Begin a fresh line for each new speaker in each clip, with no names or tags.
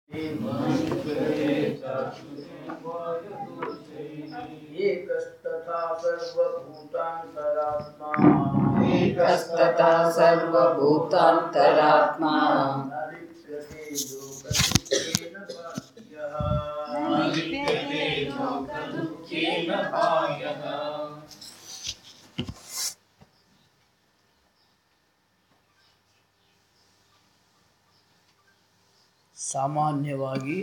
एकस्तथा सर्वभूतान्तरात्मा
एकस्तथा सर्वभूतान्तरात्मा
न लिप्यते लोकदुःखेन बाह्यः ಸಾಮಾನ್ಯವಾಗಿ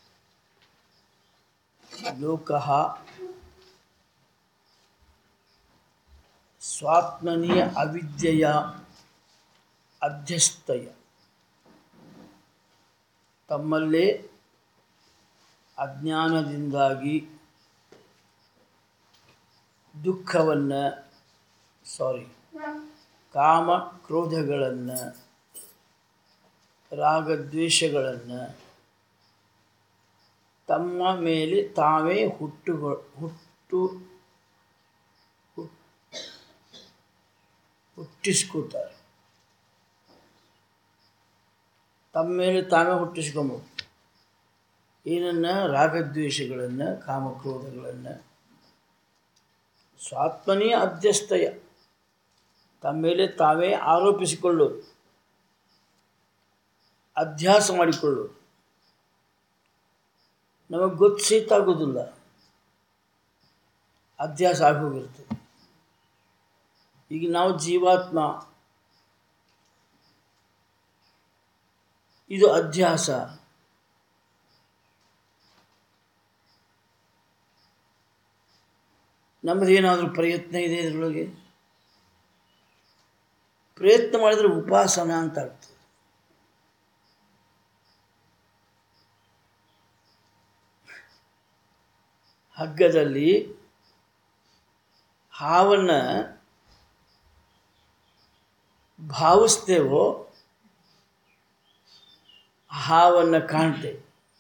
ಲೋಕಃ ಸ್ವಾತ್ಮನಿ ಅವಿದ್ಯೆಯ ಅಧ್ಯಸ್ಥಯ ತಮ್ಮಲ್ಲೇ ಅಜ್ಞಾನದಿಂದಾಗಿ ದುಃಖವನ್ನು ಸಾರಿ ಕಾಮ ಕ್ರೋಧಗಳನ್ನು ರಾಗದ್ವೇಷಗಳನ್ನು ತಮ್ಮ ಮೇಲೆ ತಾವೇ ಹುಟ್ಟುಗೊ ಹುಟ್ಟು ಹುಟ್- ಹುಟ್ಟಿಸ್ಕೋತಾರೆ ತಮ್ಮ ಮೇಲೆ ತಾವೇ ಹುಟ್ಟಿಸ್ಕೊಬೋದು ಏನನ್ನು ರಾಗದ್ವೇಷಗಳನ್ನು ಕಾಮಕ್ರೋಧಗಳನ್ನು ಸ್ವಾತ್ಮನೇ ಅಧ್ಯಸ್ಥಯ ತಮ್ಮ ಮೇಲೆ ತಾವೇ ಆರೋಪಿಸಿಕೊಳ್ಳೋದು ಅಧ್ಯಾಸ ಮಾಡಿಕೊಳ್ಳೋದು ನಮಗೆ ಗೊತ್ತು ಸಹಿತ ಆಗೋದಿಲ್ಲ ಅಧ್ಯಾಸ ಆಗೋಗಿರ್ತದೆ ಈಗ ನಾವು ಜೀವಾತ್ಮ ಇದು ಅಧ್ಯಾಸ ನಮ್ಮದೇನಾದರೂ ಪ್ರಯತ್ನ ಇದೆ ಇದರೊಳಗೆ ಪ್ರಯತ್ನ ಮಾಡಿದರೆ ಉಪಾಸನ ಅಂತ ಆಗ್ತದೆ ಹಗ್ಗದಲ್ಲಿ ಹಾವನ್ನು ಭಾವಿಸ್ತೇವೋ ಹಾವನ್ನು ಕಾಣ್ತೇವೆ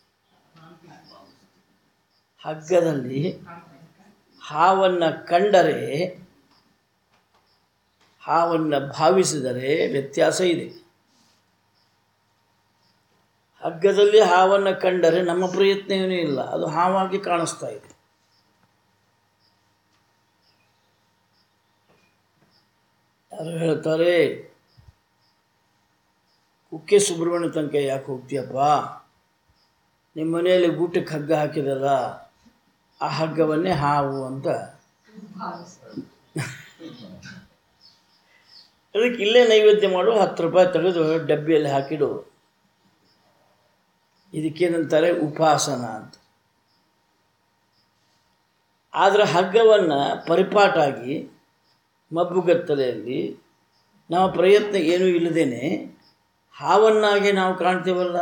ಹಗ್ಗದಲ್ಲಿ ಹಾವನ್ನು ಕಂಡರೆ ಹಾವನ್ನು ಭಾವಿಸಿದರೆ ವ್ಯತ್ಯಾಸ ಇದೆ ಹಗ್ಗದಲ್ಲಿ ಹಾವನ್ನು ಕಂಡರೆ ನಮ್ಮ ಪ್ರಯತ್ನ ಏನೂ ಇಲ್ಲ ಅದು ಹಾವಾಗಿ ಕಾಣಿಸ್ತಾ ಇದೆ ಯಾರು ಹೇಳ್ತಾರೆ ಕುಕ್ಕೆ ಸುಬ್ರಹ್ಮಣ್ಯ ತನಕ ಯಾಕೆ ಹೋಗ್ತೀಯಪ್ಪ ನಿಮ್ಮ ಮನೆಯಲ್ಲಿ ಊಟಕ್ಕೆ ಹಗ್ಗ ಹಾಕಿದಲ್ಲ ಆ ಹಗ್ಗವನ್ನೇ ಹಾವು ಅಂತ ಅದಕ್ಕೆ ಇಲ್ಲೇ ನೈವೇದ್ಯ ಮಾಡು ಹತ್ತು ರೂಪಾಯಿ ತೆಗೆದು ಡಬ್ಬಿಯಲ್ಲಿ ಹಾಕಿಡು ಇದಕ್ಕೇನಂತಾರೆ ಉಪಾಸನ ಅಂತ ಆದರೆ ಹಗ್ಗವನ್ನು ಪರಿಪಾಟಾಗಿ ಮಬ್ಬುಗತ್ತಲೆಯಲ್ಲಿ ನಾವು ಪ್ರಯತ್ನ ಏನೂ ಇಲ್ಲದೇನೆ ಹಾವನ್ನಾಗಿ ನಾವು ಕಾಣ್ತೇವಲ್ಲ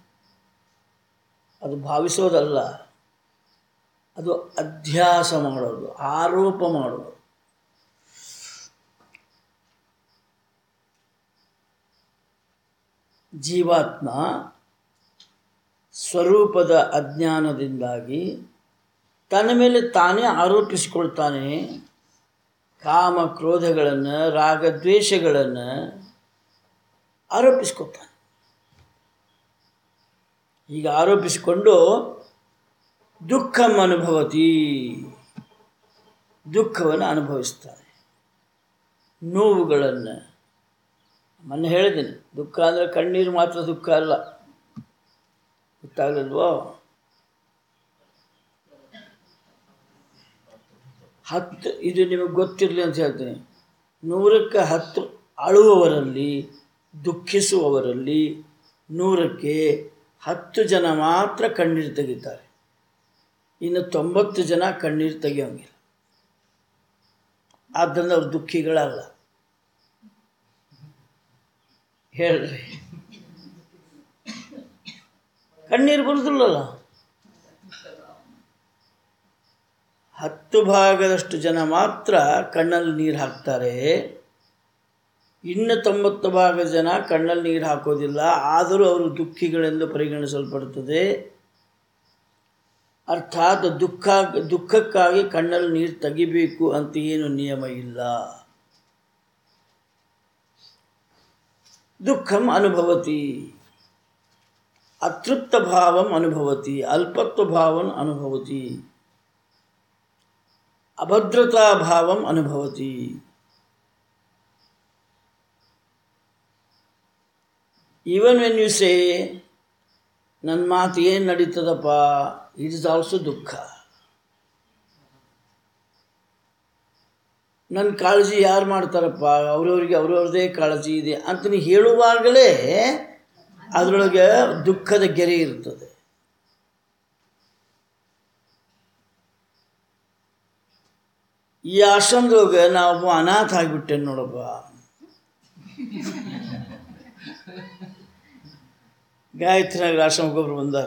ಅದು ಭಾವಿಸೋದಲ್ಲ ಅದು ಅಧ್ಯಾಸ ಮಾಡೋದು ಆರೋಪ ಮಾಡೋದು ಜೀವಾತ್ಮ ಸ್ವರೂಪದ ಅಜ್ಞಾನದಿಂದಾಗಿ ತನ್ನ ಮೇಲೆ ತಾನೇ ಆರೋಪಿಸಿಕೊಳ್ತಾನೆ ಕಾಮ ಕ್ರೋಧಗಳನ್ನು ರಾಗದ್ವೇಷಗಳನ್ನು ಆರೋಪಿಸ್ಕೊತಾನೆ ಈಗ ಆರೋಪಿಸಿಕೊಂಡು ದುಃಖಂ ಅನುಭವತಿ ದುಃಖವನ್ನು ಅನುಭವಿಸ್ತಾನೆ ನೋವುಗಳನ್ನು ಮೊನ್ನೆ ಹೇಳಿದ್ದೀನಿ ದುಃಖ ಅಂದರೆ ಕಣ್ಣೀರು ಮಾತ್ರ ದುಃಖ ಅಲ್ಲ ಗೊತ್ತಾಗಲಿಲ್ವೋ ಹತ್ತು ಇದು ನಿಮಗೆ ಗೊತ್ತಿರಲಿ ಅಂತ ಹೇಳ್ತೀನಿ ನೂರಕ್ಕೆ ಹತ್ತು ಅಳುವವರಲ್ಲಿ ದುಃಖಿಸುವವರಲ್ಲಿ ನೂರಕ್ಕೆ ಹತ್ತು ಜನ ಮಾತ್ರ ಕಣ್ಣೀರು ತೆಗಿತಾರೆ ಇನ್ನು ತೊಂಬತ್ತು ಜನ ಕಣ್ಣೀರು ತೆಗಿಯೋಂಗಿಲ್ಲ ಆದ್ದರಿಂದ ಅವ್ರು ದುಃಖಿಗಳಲ್ಲ ಹೇಳ್ರಿ ಕಣ್ಣೀರು ಬರುದಿಲ್ಲಲ್ಲ ಹತ್ತು ಭಾಗದಷ್ಟು ಜನ ಮಾತ್ರ ಕಣ್ಣಲ್ಲಿ ನೀರು ಹಾಕ್ತಾರೆ ಇನ್ನು ತೊಂಬತ್ತು ಭಾಗದ ಜನ ಕಣ್ಣಲ್ಲಿ ನೀರು ಹಾಕೋದಿಲ್ಲ ಆದರೂ ಅವರು ದುಃಖಿಗಳೆಂದು ಪರಿಗಣಿಸಲ್ಪಡುತ್ತದೆ ಅರ್ಥಾತ್ ದುಃಖ ದುಃಖಕ್ಕಾಗಿ ಕಣ್ಣಲ್ಲಿ ನೀರು ತೆಗಿಬೇಕು ಅಂತ ಏನು ನಿಯಮ ಇಲ್ಲ ದುಃಖಂ ಅನುಭವತಿ ಅತೃಪ್ತಭಾವಂ ಅನುಭವತಿ ಅಲ್ಪತ್ವಭಾವಂ ಅನುಭವತಿ ಅಭದ್ರತಾಭಾವಂ ಅನುಭವತಿ ಈವನ್ ವೆನ್ ಯು ಸೇ ನನ್ನ ಮಾತು ಏನು ನಡೀತದಪ್ಪ ಇಟ್ ಇಸ್ ಆಲ್ಸೋ ದುಃಖ ನನ್ನ ಕಾಳಜಿ ಯಾರು ಮಾಡ್ತಾರಪ್ಪ ಅವ್ರವ್ರಿಗೆ ಅವ್ರವ್ರದೇ ಕಾಳಜಿ ಇದೆ ಅಂತ ನೀ ಹೇಳುವಾಗಲೇ ಅದರೊಳಗೆ ದುಃಖದ ಗೆರೆ ಇರ್ತದೆ ಈ ಆಶ್ರಮದೊಳಗೆ ನಾವು ಅನಾಥ ಆಗಿಬಿಟ್ಟೆ ನೋಡಪ್ಪ ಗಾಯತ್ರಿನಗರ ಆಶ್ರಮಕ್ಕೆ ಒಬ್ರು ಬಂದಾರ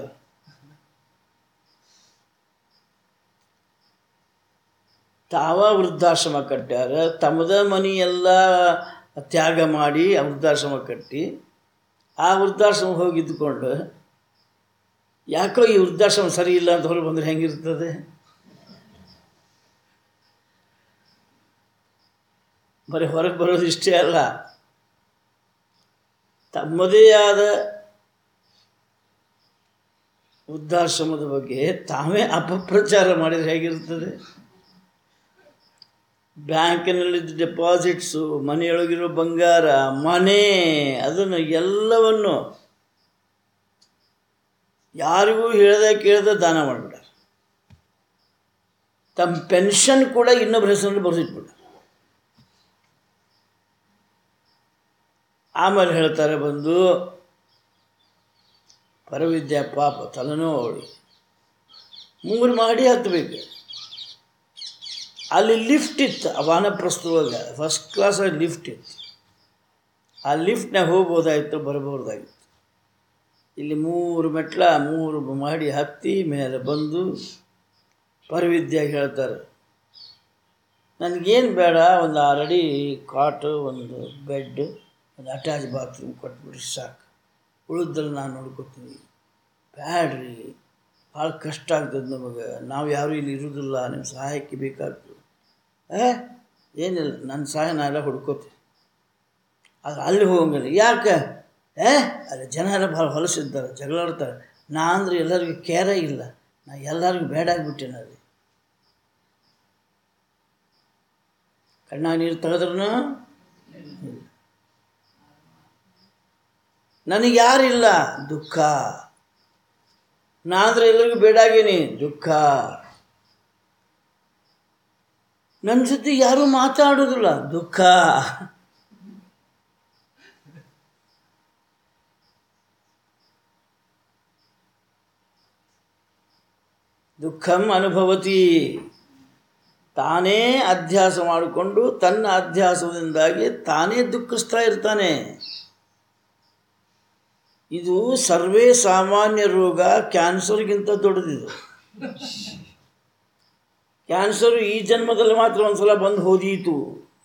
ತಾವ ವೃದ್ಧಾಶ್ರಮ ಕಟ್ಟ್ಯಾರ ತಮ್ಮದ ಮನಿ ಎಲ್ಲ ತ್ಯಾಗ ಮಾಡಿ ಆ ವೃದ್ಧಾಶ್ರಮ ಕಟ್ಟಿ ಆ ವೃದ್ಧಾಶ್ರಮ ಹೋಗಿ ಇದ್ದುಕೊಂಡು ಯಾಕೋ ಈ ವೃದ್ಧಾಶ್ರಮ ಸರಿ ಇಲ್ಲ ಅಂತ ಹೊರಗೆ ಬಂದರೆ ಹೆಂಗಿರ್ತದೆ ಬರೀ ಹೊರಗೆ ಬರೋದು ಇಷ್ಟೇ ಅಲ್ಲ ತಮ್ಮದೇ ಆದ ವೃದ್ಧಾಶ್ರಮದ ಬಗ್ಗೆ ತಾವೇ ಅಪಪ್ರಚಾರ ಮಾಡಿದರೆ ಹೇಗಿರ್ತದೆ ಬ್ಯಾಂಕಿನಲ್ಲಿದ್ದ ಡೆಪಾಸಿಟ್ಸು ಮನೆಯೊಳಗಿರೋ ಬಂಗಾರ ಮನೆ ಅದನ್ನು ಎಲ್ಲವನ್ನು ಯಾರಿಗೂ ಹೇಳ್ದೆ ಕೇಳ್ದೆ ದಾನ ಮಾಡಿಬಿಟ್ಟಾರೆ ತಮ್ಮ ಪೆನ್ಷನ್ ಕೂಡ ಇನ್ನೊಬ್ಬರ ಹೆಸರಲ್ಲಿ ಬರೆದಿಟ್ಬಿಟ್ಟ ಆಮೇಲೆ ಹೇಳ್ತಾರೆ ಬಂದು ಪರವಿದ್ಯಾ ಪಾಪ ತಲೆನೋವು ಮೂರು ಮಾಡಿ ಹತ್ತಬೇಕು ಅಲ್ಲಿ ಲಿಫ್ಟ್ ಇತ್ತು ಆ ವಾನಪ್ರಸ್ಥದೊಳಗೆ ಫಸ್ಟ್ ಕ್ಲಾಸಾಗಿ ಲಿಫ್ಟ್ ಇತ್ತು ಆ ಲಿಫ್ಟ್ನಾಗ ಹೋಗ್ಬೋದಾಗಿತ್ತು ಬರ್ಬೋದಾಗಿತ್ತು ಇಲ್ಲಿ ಮೂರು ಮೆಟ್ಲ ಮೂರು ಮಾಡಿ ಹತ್ತಿ ಮೇಲೆ ಬಂದು ಪರವಿದ್ಯಾಗಿ ಹೇಳ್ತಾರೆ ನನಗೇನು ಬೇಡ ಒಂದು ಆರಡಿ ಕಾಟು ಒಂದು ಬೆಡ್ ಒಂದು ಅಟ್ಯಾಚ್ ಬಾತ್ರೂಮ್ ಕೊಟ್ಬಿಡ್ರಿ ಸಾಕು ಉಳಿದಲ್ಲಿ ನಾನು ನೋಡ್ಕೊತೀನಿ ಬ್ಯಾಡ್ರಿ ಭಾಳ ಕಷ್ಟ ಆಗ್ತದೆ ನಮಗೆ ನಾವು ಯಾರೂ ಇಲ್ಲಿ ಇರೋದಿಲ್ಲ ನಿಮ್ಮ ಸಹಾಯಕ್ಕೆ ಬೇಕಾಗ್ತದೆ ಏ ಏನಿಲ್ಲ ನನ್ನ ಸಹಾಯ ನಾನೆಲ್ಲ ಹುಡ್ಕೋತೀನಿ ಆದ್ರೆ ಅಲ್ಲಿ ಹೋಗಂಗಿಲ್ಲ ಯಾಕೆ ಏ ಅಲ್ಲಿ ಜನ ಎಲ್ಲ ಭಾಳ ಹೊಲಸಿದ್ದಾರೆ ಜಗಳಾಡ್ತಾರೆ ನಾ ಅಂದ್ರೆ ಎಲ್ಲರಿಗೂ ಕೇರೇ ಇಲ್ಲ ನಾ ಎಲ್ಲರಿಗೂ ಬೇಡ ಆಗಿಬಿಟ್ಟೇನೆ ಅಲ್ಲಿ ಕಣ್ಣಾಗ ನೀರು ತೆಗೆದ್ರೂ ನನಗೆ ಯಾರಿಲ್ಲ ದುಃಖ ನಾ ಅಂದ್ರೆ ಎಲ್ಲರಿಗೂ ಬೇಡಾಗೀನಿ ದುಃಖ ನನ್ನ ಜೊತೆ ಯಾರೂ ಮಾತಾಡೋದಿಲ್ಲ ದುಃಖ ದುಃಖಂ ಅನುಭವತಿ ತಾನೇ ಅಧ್ಯಾಸ ಮಾಡಿಕೊಂಡು ತನ್ನ ಅಧ್ಯಾಸದಿಂದಾಗಿ ತಾನೇ ದುಃಖಿಸ್ತಾ ಇರ್ತಾನೆ ಇದು ಸರ್ವೇ ಸಾಮಾನ್ಯ ರೋಗ ಕ್ಯಾನ್ಸರ್ಗಿಂತ ದೊಡ್ಡದಿದು ಕ್ಯಾನ್ಸರು ಈ ಜನ್ಮದಲ್ಲಿ ಮಾತ್ರ ಒಂದ್ಸಲ ಬಂದು ಹೋದೀತು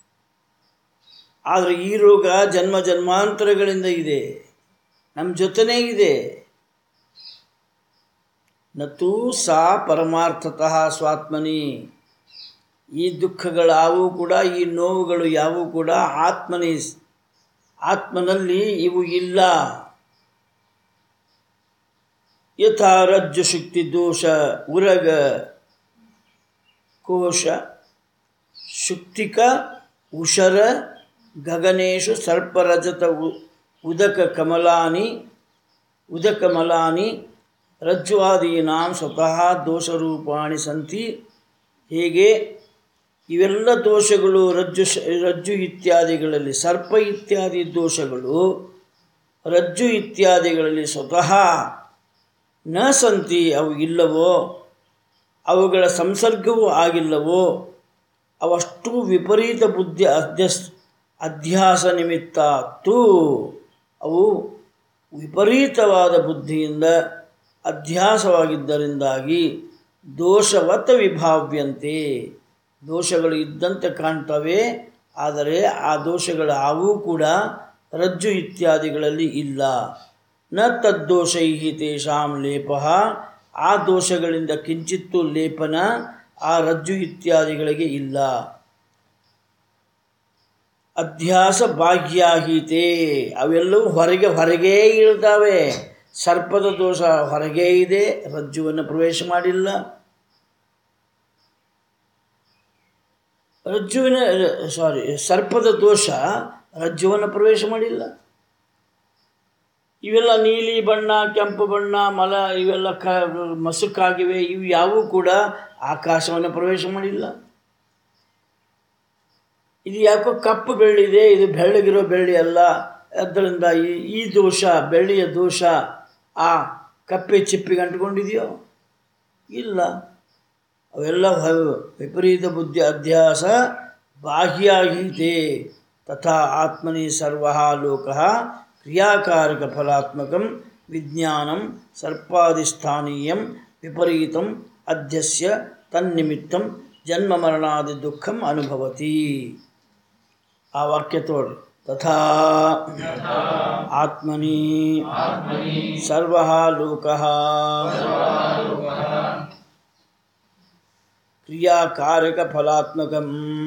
ಆದರೆ ಈ ರೋಗ ಜನ್ಮ ಜನ್ಮಾಂತರಗಳಿಂದ ಇದೆ ನಮ್ಮ ಜೊತೆನೇ ಇದೆ ನತು ಸಾ ಪರಮಾರ್ಥತಃ ಸ್ವಾತ್ಮನಿ ಈ ದುಃಖಗಳಾವು ಕೂಡ ಈ ನೋವುಗಳು ಯಾವೂ ಕೂಡ ಆತ್ಮನಿ ಆತ್ಮನಲ್ಲಿ ಇವು ಇಲ್ಲ ಯಥಾ ರಜ್ಜು ಶಕ್ತಿ ದೋಷ ಉರಗ ಕೋಶ ಶುಕ್ತಿಕ ಉಷರ ಗಗನೇಶು ಸರ್ಪರಜತ ಉ- ಉದಕ ಕಮಲಾನಿ ಉದಕಮಲಾನಿ ರಜ್ಜುವಾದೀನಾಂ ಸ್ವತಃ ದೋಷರೂಪಾಣಿ ಸಂತಿ ಹೇಗೆ ಇವೆಲ್ಲ ದೋಷಗಳು ರಜ್ಜು ಶ- ರಜ್ಜು ಇತ್ಯಾದಿಗಳಲ್ಲಿ ಸರ್ಪ ಇತ್ಯಾದಿ ದೋಷಗಳು ರಜ್ಜು ಇತ್ಯಾದಿಗಳಲ್ಲಿ ಸ್ವತಃ ನ ಸಂತಿ ಅವು ಇಲ್ಲವೋ ಅವುಗಳ ಸಂಸರ್ಗವೂ ಆಗಿಲ್ಲವೋ ಅವಷ್ಟು ವಿಪರೀತ ಬುದ್ಧಿ ಅಧ್ಯಸ್ ಅಧ್ಯಾಸ ನಿಮಿತ್ತ ತೂ ಅವು ವಿಪರೀತವಾದ ಬುದ್ಧಿಯಿಂದ ಅಧ್ಯಾಸವಾಗಿದ್ದರಿಂದಾಗಿ ದೋಷವತ ವಿಭಾವ್ಯಂತೆ ದೋಷಗಳು ಇದ್ದಂತೆ ಕಾಣ್ತವೆ ಆದರೆ ಆ ದೋಷಗಳು ಅವೂ ಕೂಡ ರಜ್ಜು ಇತ್ಯಾದಿಗಳಲ್ಲಿ ಇಲ್ಲ ನ ತದ್ದೋಷೈ ತೇಷಾಂ ಲೇಪ ಆ ದೋಷಗಳಿಂದ ಕಿಂಚಿತ್ತೂ ಲೇಪನ ಆ ರಜ್ಜು ಇತ್ಯಾದಿಗಳಿಗೆ ಇಲ್ಲ ಅಧ್ಯಾಸ ಬಾಹ್ಯಾಹೀತೆ ಅವೆಲ್ಲವೂ ಹೊರಗೆ ಹೊರಗೇ ಇಳ್ತಾವೆ ಸರ್ಪದ ದೋಷ ಹೊರಗೇ ಇದೆ ರಜ್ಜುವನ್ನು ಪ್ರವೇಶ ಮಾಡಿಲ್ಲ ರಜ್ಜುವಿನ ಸಾರಿ ಸರ್ಪದ ದೋಷ ರಜ್ಜುವನ್ನು ಪ್ರವೇಶ ಮಾಡಿಲ್ಲ ಇವೆಲ್ಲ ನೀಲಿ ಬಣ್ಣ ಕೆಂಪು ಬಣ್ಣ ಮಲ ಇವೆಲ್ಲ ಕ ಮಸುಕಾಗಿವೆ ಇವು ಯಾವುವು ಕೂಡ ಆಕಾಶವನ್ನು ಪ್ರವೇಶ ಮಾಡಿಲ್ಲ ಇದು ಯಾಕೋ ಕಪ್ಪು ಬೆಳ್ಳಿದೆ ಇದು ಬೆಳ್ಳಗಿರೋ ಬೆಳ್ಳಿ ಅಲ್ಲ ಆದ್ದರಿಂದ ಈ ಈ ದೋಷ ಬೆಳ್ಳಿಯ ದೋಷ ಆ ಕಪ್ಪೆ ಚಿಪ್ಪಿಗೆ ಅಂಟ್ಕೊಂಡಿದೆಯೋ ಇಲ್ಲ ಅವೆಲ್ಲ ಹ- ವಿಪರೀತ ಬುದ್ಧಿ ಅಧ್ಯಾಸ ಬಾಹ್ಯಾಗೀತೆ ತಥಾ ಆತ್ಮನಿ ಸರ್ವ ಲೋಕ ಕ್ರಿಯಾಕಾರಕ ಫಲಾತ್ಮಕಂ ವಿಜ್ಞಾನಂ ಸರ್ಪಾದಿಸ್ಥಾನೀಯಂ ವಿಪರೀತಂ ಅಧ್ಯಸ್ಯ ತನ್ನಿಮಿತ್ತಂ ಜನ್ಮ ಮರಣಾದಿ ದುಃಖಂ ಅನುಭವತಿ ಆ ವಾಕ್ಯ ತೋಡ್ರಿ ತಥಾ ಆತ್ಮನಿ ಸರ್ವ ಲೋಕ ಕ್ರಿಯಾಕಾರಕ ಫಲಾತ್ಮಕಂ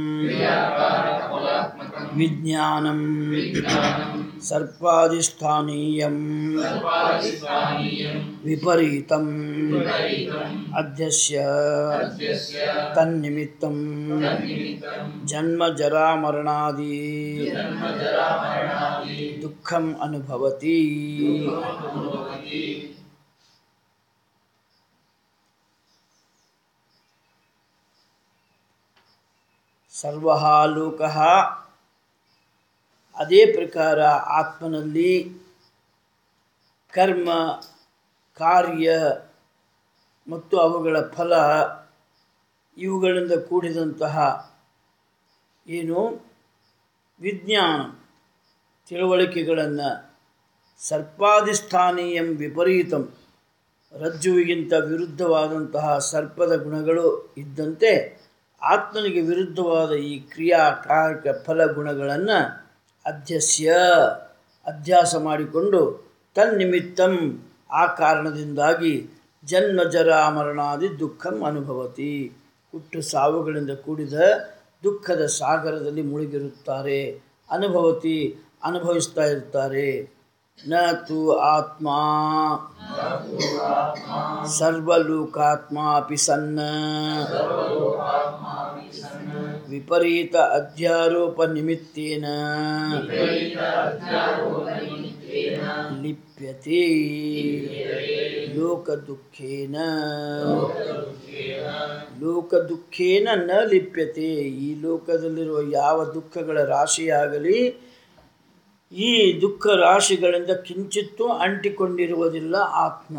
ವಿಜ್ಞಾನಂ ಸರ್ಪಾದಿಸ್ಥಾನೀಯಂ ವಿಪರೀತಂ ಅಧ್ಯಸ್ಯ ತನ್ನಿಮಿತ್ತಂ ಜನ್ಮ ಜರಾ ಮರಣಾದಿ ದುಃಖಂ ಅನುಭವತಿ ಸರ್ವ ಲೋಕ ಅದೇ ಪ್ರಕಾರ ಆತ್ಮನಲ್ಲಿ ಕರ್ಮ ಕಾರ್ಯ ಮತ್ತು ಅವುಗಳ ಫಲ ಇವುಗಳಿಂದ ಕೂಡಿದಂತಹ ಏನು ವಿಜ್ಞಾನ ತಿಳುವಳಿಕೆಗಳನ್ನು ಸರ್ಪಾದಿಸ್ಥಾನೀಯಂ ವಿಪರೀತಂ ರಜ್ಜುವಿಗಿಂತ ವಿರುದ್ಧವಾದಂತಹ ಸರ್ಪದ ಗುಣಗಳು ಇದ್ದಂತೆ ಆತ್ಮನಿಗೆ ವಿರುದ್ಧವಾದ ಈ ಕ್ರಿಯಾಕಾರಕ ಫಲ ಗುಣಗಳನ್ನು ಅಧ್ಯಸ್ಯ ಅಧ್ಯಾಸ ಮಾಡಿಕೊಂಡು ತನ್ನಿಮಿತ್ತಂ ಆ ಕಾರಣದಿಂದಾಗಿ ಜನ್ಮ ಜರ ಮರಣಾದಿ ದುಃಖಂ ಅನುಭವತಿ ಹುಟ್ಟು ಸಾವುಗಳಿಂದ ಕೂಡಿದ ದುಃಖದ ಸಾಗರದಲ್ಲಿ ಮುಳುಗಿರುತ್ತಾರೆ ಅನುಭವತಿ ಅನುಭವಿಸ್ತಾ ಇರ್ತಾರೆ ನ ತು ಆತ್ಮ ಸರ್ವಲೋಕಾತ್ಮಾಪಿ ಸನ್ನ ವಿಪರೀತ ಅಧ್ಯಾರೋಪ ನಿಮಿತ್ತೇನ ಲಿಪ್ಯತೆ ಲೋಕದುಃಖೇನ ಲೋಕದುಃಖೇನ ನ ಲಿಪ್ಯತೆ ಈ ಲೋಕದಲ್ಲಿರುವ ಯಾವ ದುಃಖಗಳ ರಾಶಿಯಾಗಲಿ ಈ ದುಃಖ ರಾಶಿಗಳಿಂದ ಕಿಂಚಿತ್ತೂ ಅಂಟಿಕೊಂಡಿರುವುದಿಲ್ಲ ಆತ್ಮ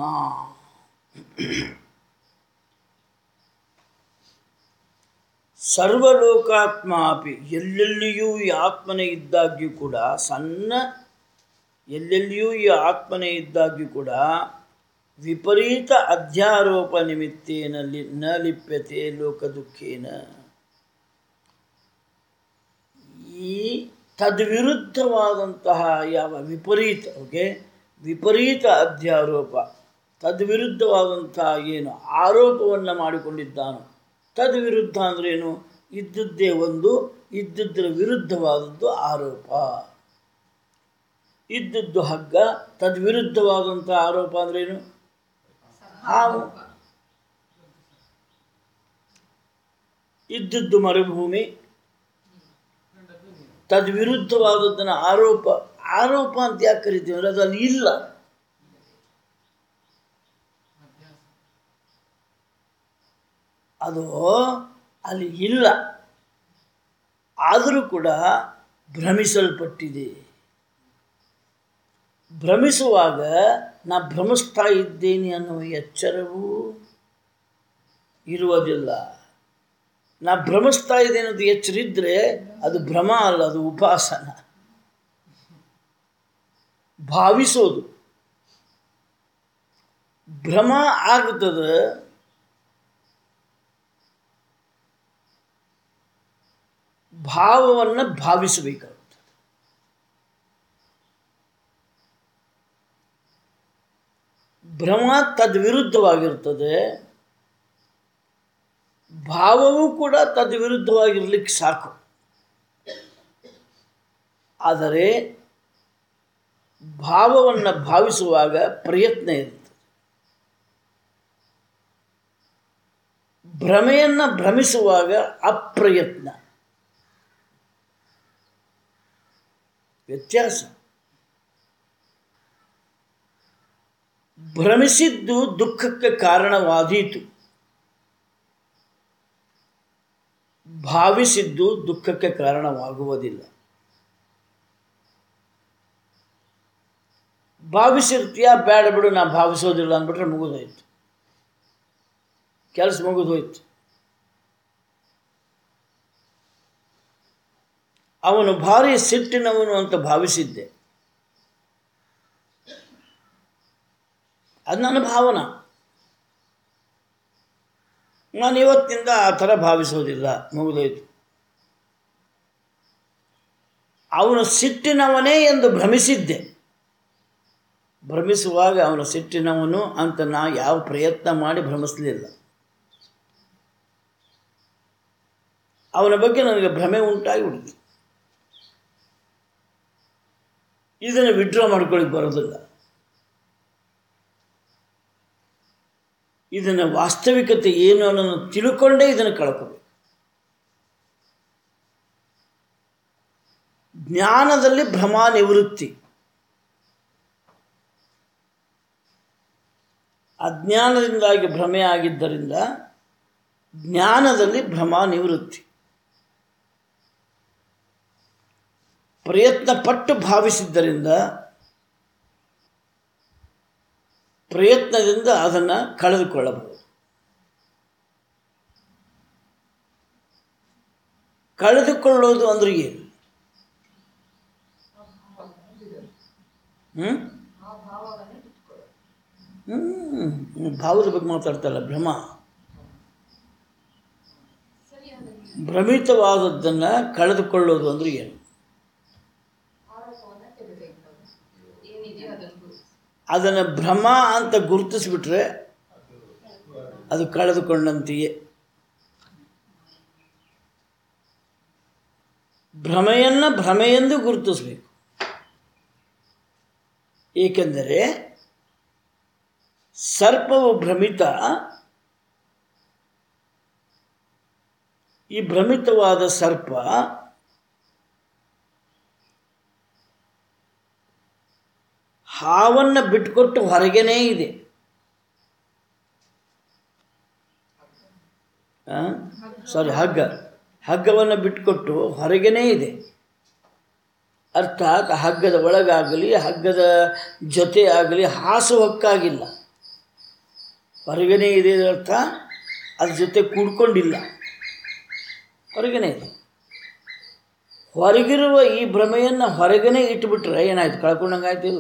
ಸರ್ವಲೋಕಾತ್ಮ ಅಪಿ ಎಲ್ಲೆಲ್ಲಿಯೂ ಈ ಆತ್ಮನೇ ಇದ್ದಾಗ್ಯೂ ಕೂಡ ಸಣ್ಣ ಎಲ್ಲೆಲ್ಲಿಯೂ ಈ ಆತ್ಮನೇ ಇದ್ದಾಗ್ಯೂ ಕೂಡ ವಿಪರೀತ ಅಧ್ಯಾರೋಪ ನಿಮಿತ್ತೇನ ಲಿ ನ ಲಿಪ್ಯತೆ ಲೋಕ ದುಃಖೇನ ಈ ತದ್ವಿರುದ್ಧವಾದಂತಹ ಯಾವ ವಿಪರೀತ ಓಕೆ ವಿಪರೀತ ಅಧ್ಯಾರೋಪ ತದ್ವಿರುದ್ಧವಾದಂತಹ ಏನು ಆರೋಪವನ್ನು ಮಾಡಿಕೊಂಡಿದ್ದಾನೋ ತದ್ವಿರುದ್ಧ ಅಂದ್ರೇನು ಇದ್ದದ್ದೇ ಒಂದು ಇದ್ದದ್ದರ ವಿರುದ್ಧವಾದದ್ದು ಆರೋಪ ಇದ್ದದ್ದು ಹಗ್ಗ ತದ್ವಿರುದ್ಧವಾದಂಥ ಆರೋಪ ಅಂದ್ರೇನು ಹಾವು ಇದ್ದದ್ದು ಮರುಭೂಮಿ ತದ್ವಿರುದ್ಧವಾದದ್ದನ್ನು ಆರೋಪ ಆರೋಪ ಅಂತ ಯಾಕೆ ಕರಿತೀವಿ ಅಂದರೆ ಅದು ಅಲ್ಲಿ ಇಲ್ಲ ಅದು ಅಲ್ಲಿ ಇಲ್ಲ ಆದರೂ ಕೂಡ ಭ್ರಮಿಸಲ್ಪಟ್ಟಿದೆ ಭ್ರಮಿಸುವಾಗ ನಾ ಭ್ರಮಿಸ್ತಾ ಇದ್ದೇನೆ ಅನ್ನುವ ಎಚ್ಚರವೂ ಇರುವುದಿಲ್ಲ ನಾ ಭ್ರಮಿಸ್ತಾ ಇದ್ದೇನೆ ಅನ್ನೋದು ಎಚ್ಚರ ಇದ್ದರೆ ಅದು ಭ್ರಮ ಅಲ್ಲ ಅದು ಉಪಾಸನ ಭಾವಿಸೋದು ಭ್ರಮ ಆಗ್ತದೆ ಭಾವವನ್ನು ಭಾವಿಸಬೇಕಾಗುತ್ತೆ ಭ್ರಮ ತದ್ವಿರುದ್ಧವಾಗಿರ್ತದೆ ಭಾವವೂ ಕೂಡ ತದ್ವಿರುದ್ಧವಾಗಿರ್ಲಿಕ್ಕೆ ಸಾಕು ಆದರೆ ಭಾವವನ್ನು ಭಾವಿಸುವಾಗ ಪ್ರಯತ್ನ ಇರುತ್ತೆ ಭ್ರಮೆಯನ್ನು ಭ್ರಮಿಸುವಾಗ ಅಪ್ರಯತ್ನ ವ್ಯತ್ಯಾಸ ಭ್ರಮಿಸಿದ್ದು ದುಃಖಕ್ಕೆ ಕಾರಣವಾದೀತು ಭಾವಿಸಿದ್ದು ದುಃಖಕ್ಕೆ ಕಾರಣವಾಗುವುದಿಲ್ಲ ಭಾವಿಸಿರ್ತೀಯ ಬೇಡ ಬಿಡು ನಾ ಭಾವಿಸೋದಿಲ್ಲ ಅಂದ್ಬಿಟ್ರೆ ಮುಗಿದೋಯ್ತು ಕೆಲಸ ಮುಗಿದೋಯ್ತು ಅವನು ಭಾರಿ ಸಿಟ್ಟಿನವನು ಅಂತ ಭಾವಿಸಿದ್ದೆ ಅದು ನನ್ನ ಭಾವನ ನಾನು ಇವತ್ತಿನಿಂದ ಆ ಥರ ಭಾವಿಸೋದಿಲ್ಲ ಮುಗಿದೋಯ್ತು ಅವನು ಸಿಟ್ಟಿನವನೇ ಎಂದು ಭ್ರಮಿಸಿದ್ದೆ ಭ್ರಮಿಸುವಾಗ ಅವನು ಸಿಟ್ಟಿನವನು ಅಂತ ನಾ ಯಾವ ಪ್ರಯತ್ನ ಮಾಡಿ ಭ್ರಮಿಸಲಿಲ್ಲ ಅವನ ಬಗ್ಗೆ ನನಗೆ ಭ್ರಮೆ ಉಂಟಾಗಿಬಿಡ್ತು ಇದನ್ನು ವಿಡ್ರಾ ಮಾಡ್ಕೊಳ್ಳಿಕ್ಕೆ ಬರೋದಿಲ್ಲ ಇದನ್ನು ವಾಸ್ತವಿಕತೆ ಏನು ಅನ್ನೋದನ್ನು ತಿಳ್ಕೊಂಡೇ ಇದನ್ನು ಕಳ್ಕೋಬೇಕು ಜ್ಞಾನದಲ್ಲಿ ಭ್ರಮ ನಿವೃತ್ತಿ ಅಜ್ಞಾನದಿಂದಾಗಿ ಭ್ರಮೆ ಆಗಿದ್ದರಿಂದ ಜ್ಞಾನದಲ್ಲಿ ಭ್ರಮ ನಿವೃತ್ತಿ ಪ್ರಯತ್ನ ಪಟ್ಟು ಭಾವಿಸಿದ್ದರಿಂದ ಪ್ರಯತ್ನದಿಂದ ಅದನ್ನು ಕಳೆದುಕೊಳ್ಳಬಹುದು ಕಳೆದುಕೊಳ್ಳೋದು ಅಂದ್ರೆ ಏನು ಹ್ಞೂ ಹ್ಞೂ ಭಾವದ ಬಗ್ಗೆ ಮಾತಾಡ್ತಲ್ಲ ಭ್ರಮ ಭ್ರಮಿತವಾದದ್ದನ್ನು ಕಳೆದುಕೊಳ್ಳೋದು ಅಂದ್ರೆ ಏನು ಅದನ್ನು ಭ್ರಮ ಅಂತ ಗುರುತಿಸ್ಬಿಟ್ರೆ ಅದು ಕಳೆದುಕೊಂಡಂತೆಯೇ ಭ್ರಮೆಯನ್ನು ಭ್ರಮೆಯೆಂದು ಗುರುತಿಸಬೇಕು ಏಕೆಂದರೆ ಸರ್ಪವು ಭ್ರಮಿತ ಈ ಭ್ರಮಿತವಾದ ಸರ್ಪ ಹಾವನ್ನು ಬಿಟ್ಕೊಟ್ಟು ಹೊರಗೇನೇ ಇದೆ ಸಾರಿ ಹಗ್ಗ ಹಗ್ಗವನ್ನು ಬಿಟ್ಕೊಟ್ಟು ಹೊರಗೇನೇ ಇದೆ ಅರ್ಥಾತ್ ಹಗ್ಗದ ಒಳಗಾಗಲಿ ಹಗ್ಗದ ಜೊತೆ ಆಗಲಿ ಹಾಸು ಹೊಕ್ಕಾಗಿಲ್ಲ ಹೊರಗನೇ ಇದೆ ಅರ್ಥ ಅದ್ರ ಜೊತೆ ಕೂಡ್ಕೊಂಡಿಲ್ಲ ಹೊರಗನೇ ಇದೆ ಹೊರಗಿರುವ ಈ ಭ್ರಮೆಯನ್ನು ಹೊರಗನೆ ಇಟ್ಬಿಟ್ರೆ ಏನಾಯ್ತು ಕಳ್ಕೊಂಡಂಗೆ ಆಯ್ತಿಲ್ಲ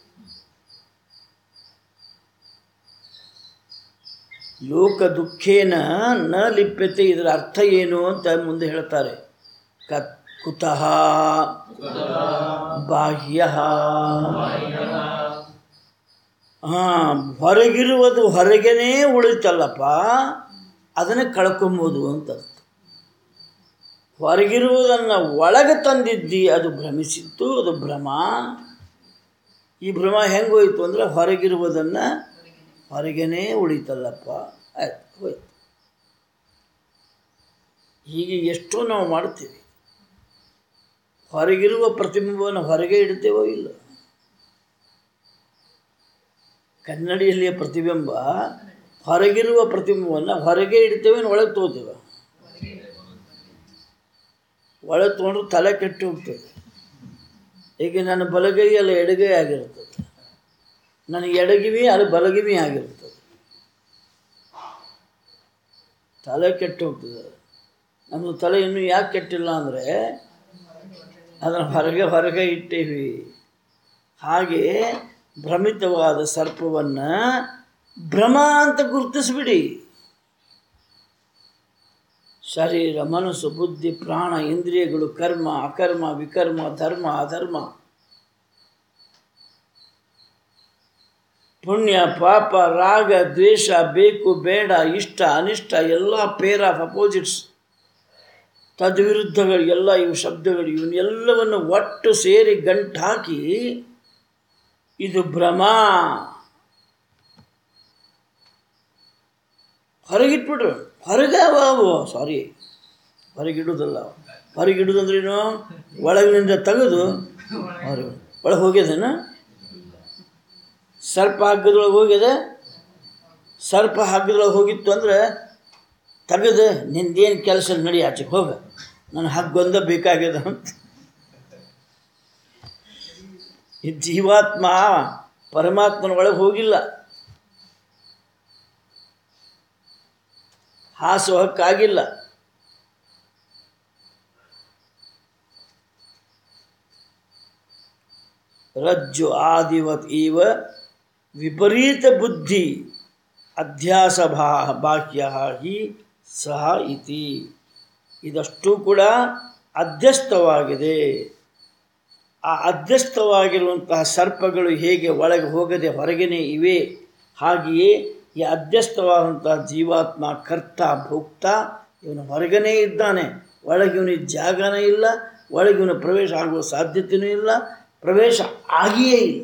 ಲೋಕ ದುಃಖೇನ ನ ಲಿಪ್ಯತೆ ಇದರ ಅರ್ಥ ಏನು ಅಂತ ಮುಂದೆ ಹೇಳ್ತಾರೆ ಕ ಕುತಃ ಬಾಹ್ಯ ಹಾಂ ಹೊರಗಿರುವುದು ಹೊರಗೇನೇ ಉಳಿತಲ್ಲಪ್ಪ ಅದನ್ನು ಕಳ್ಕೊಂಬೋದು ಅಂತ ಅರ್ಥ ಹೊರಗಿರುವುದನ್ನು ಒಳಗೆ ತಂದಿದ್ದಿ ಅದು ಭ್ರಮಿಸಿತ್ತು ಅದು ಭ್ರಮ ಈ ಭ್ರಮ ಹೆಂಗೋಯ್ತು ಅಂದರೆ ಹೊರಗಿರುವುದನ್ನು ಹೊರಗೇನೇ ಉಳಿತಲ್ಲಪ್ಪ ಆಯ್ತು ಹೋಯ್ತು ಹೀಗೆ ಎಷ್ಟೋ ನಾವು ಮಾಡ್ತೀವಿ ಹೊರಗಿರುವ ಪ್ರತಿಬಿಂಬವನ್ನು ಹೊರಗೆ ಇಡ್ತೇವೋ ಇಲ್ಲ ಕನ್ನಡಿಯಲ್ಲಿಯ ಪ್ರತಿಬಿಂಬ ಹೊರಗಿರುವ ಪ್ರತಿಬಿಂಬವನ್ನು ಹೊರಗೆ ಇಡ್ತೇವೆ ಒಳಗೆ ತಗೋತೇವೆ ಒಳಗೆ ತೊಗೊಂಡ್ರೆ ತಲೆ ಕೆಟ್ಟು ಹೋಗ್ತದೆ ಈಗ ನನ್ನ ಬಲಗೈ ಅಲ್ಲ ಎಡಗೈ ಆಗಿರ್ತದೆ ನನಗೆ ಎಡಗಿವಿ ಅಲ್ಲಿ ಬಲಗಿವಿ ಆಗಿರ್ತದೆ ತಲೆ ಕೆಟ್ಟು ಹೋಗ್ತದೆ ನಮ್ಮದು ತಲೆ ಇನ್ನೂ ಯಾಕೆ ಕೆಟ್ಟಿಲ್ಲ ಅಂದರೆ ಅದನ್ನು ಹೊರಗೆ ಹೊರಗೆ ಇಟ್ಟೇವಿ ಹಾಗೆ ಭ್ರಮಿತವಾದ ಸರ್ಪವನ್ನು ಭ್ರಮ ಅಂತ ಗುರುತಿಸ್ಬಿಡಿ ಶರೀರ ಮನಸ್ಸು ಬುದ್ಧಿ ಪ್ರಾಣ ಇಂದ್ರಿಯಗಳು ಕರ್ಮ ಅಕರ್ಮ ವಿಕರ್ಮ ಧರ್ಮ ಅಧರ್ಮ ಪುಣ್ಯ ಪಾಪ ರಾಗ ದ್ವೇಷ ಬೇಕು ಬೇಡ ಇಷ್ಟ ಅನಿಷ್ಟ ಎಲ್ಲ ಪೇರ್ ಆಫ್ ಅಪೋಸಿಟ್ಸ್ ತದ್ವಿರುದ್ಧಗಳು ಎಲ್ಲ ಇವು ಶಬ್ದಗಳು ಇವನ್ನೆಲ್ಲವನ್ನು ಒಟ್ಟು ಸೇರಿ ಗಂಟು ಹಾಕಿ ಇದು ಭ್ರಮ ಹೊರಗಿಟ್ಬಿಟ್ರು ಹೊರಗೆ ಅವು ಸಾರಿ ಹೊರಗಿಡುವುದಲ್ಲ ಹೊರಗಿಡುವುದಂದ್ರೇನು ಒಳಗಿನಿಂದ ತೆಗೆದು ಹೊರಗೆ ಒಳಗೆ ಹೋಗ್ಯದೇನ ಸರ್ಪ ಹಗ್ಗದೊಳಗೆ ಹೋಗಿದೆ ಸರ್ಪ ಹಗ್ಗದೊಳಗೆ ಹೋಗಿತ್ತು ಅಂದ್ರೆ ತೆಗೆದು ನಿಂದೇನು ಕೆಲಸ ನಡಿ ಆಚೆಗೆ ಹೋಗ ನನ್ನ ಹಗ್ಗೊಂದ ಬೇಕಾಗ್ಯದ ಅಂತ ಈ ಜೀವಾತ್ಮ ಪರಮಾತ್ಮನ ಒಳಗೆ ಹೋಗಿಲ್ಲ ಹಾಸುವ ಹಕ್ಕಾಗಿಲ್ಲ ರಜ್ಜು ಆದಿವತ್ ಇವ ವಿಪರೀತ ಬುದ್ಧಿ ಅಧ್ಯಾಸ ಭಾ ಬಾಹ್ಯ ಹಿ ಸಹ ಇತಿ ಇದಷ್ಟು ಕೂಡ ಅಧ್ಯಸ್ಥವಾಗಿದೆ ಆ ಅಧ್ಯಸ್ಥವಾಗಿರುವಂತಹ ಸರ್ಪಗಳು ಹೇಗೆ ಒಳಗೆ ಹೋಗದೆ ಹೊರಗೇನೆ ಇವೆ ಹಾಗೆಯೇ ಈ ಅಧ್ಯಸ್ಥವಾದಂತಹ ಜೀವಾತ್ಮ ಕರ್ತ ಭೋಕ್ತ ಇವನು ಹೊರಗನೇ ಇದ್ದಾನೆ ಒಳಗೆ ಇವನಿಗೆ ಜಾಗನೇ ಇಲ್ಲ ಒಳಗೆ ಇವನು ಪ್ರವೇಶ ಆಗುವ ಸಾಧ್ಯತೆಯೂ ಇಲ್ಲ ಪ್ರವೇಶ ಆಗಿಯೇ ಇಲ್ಲ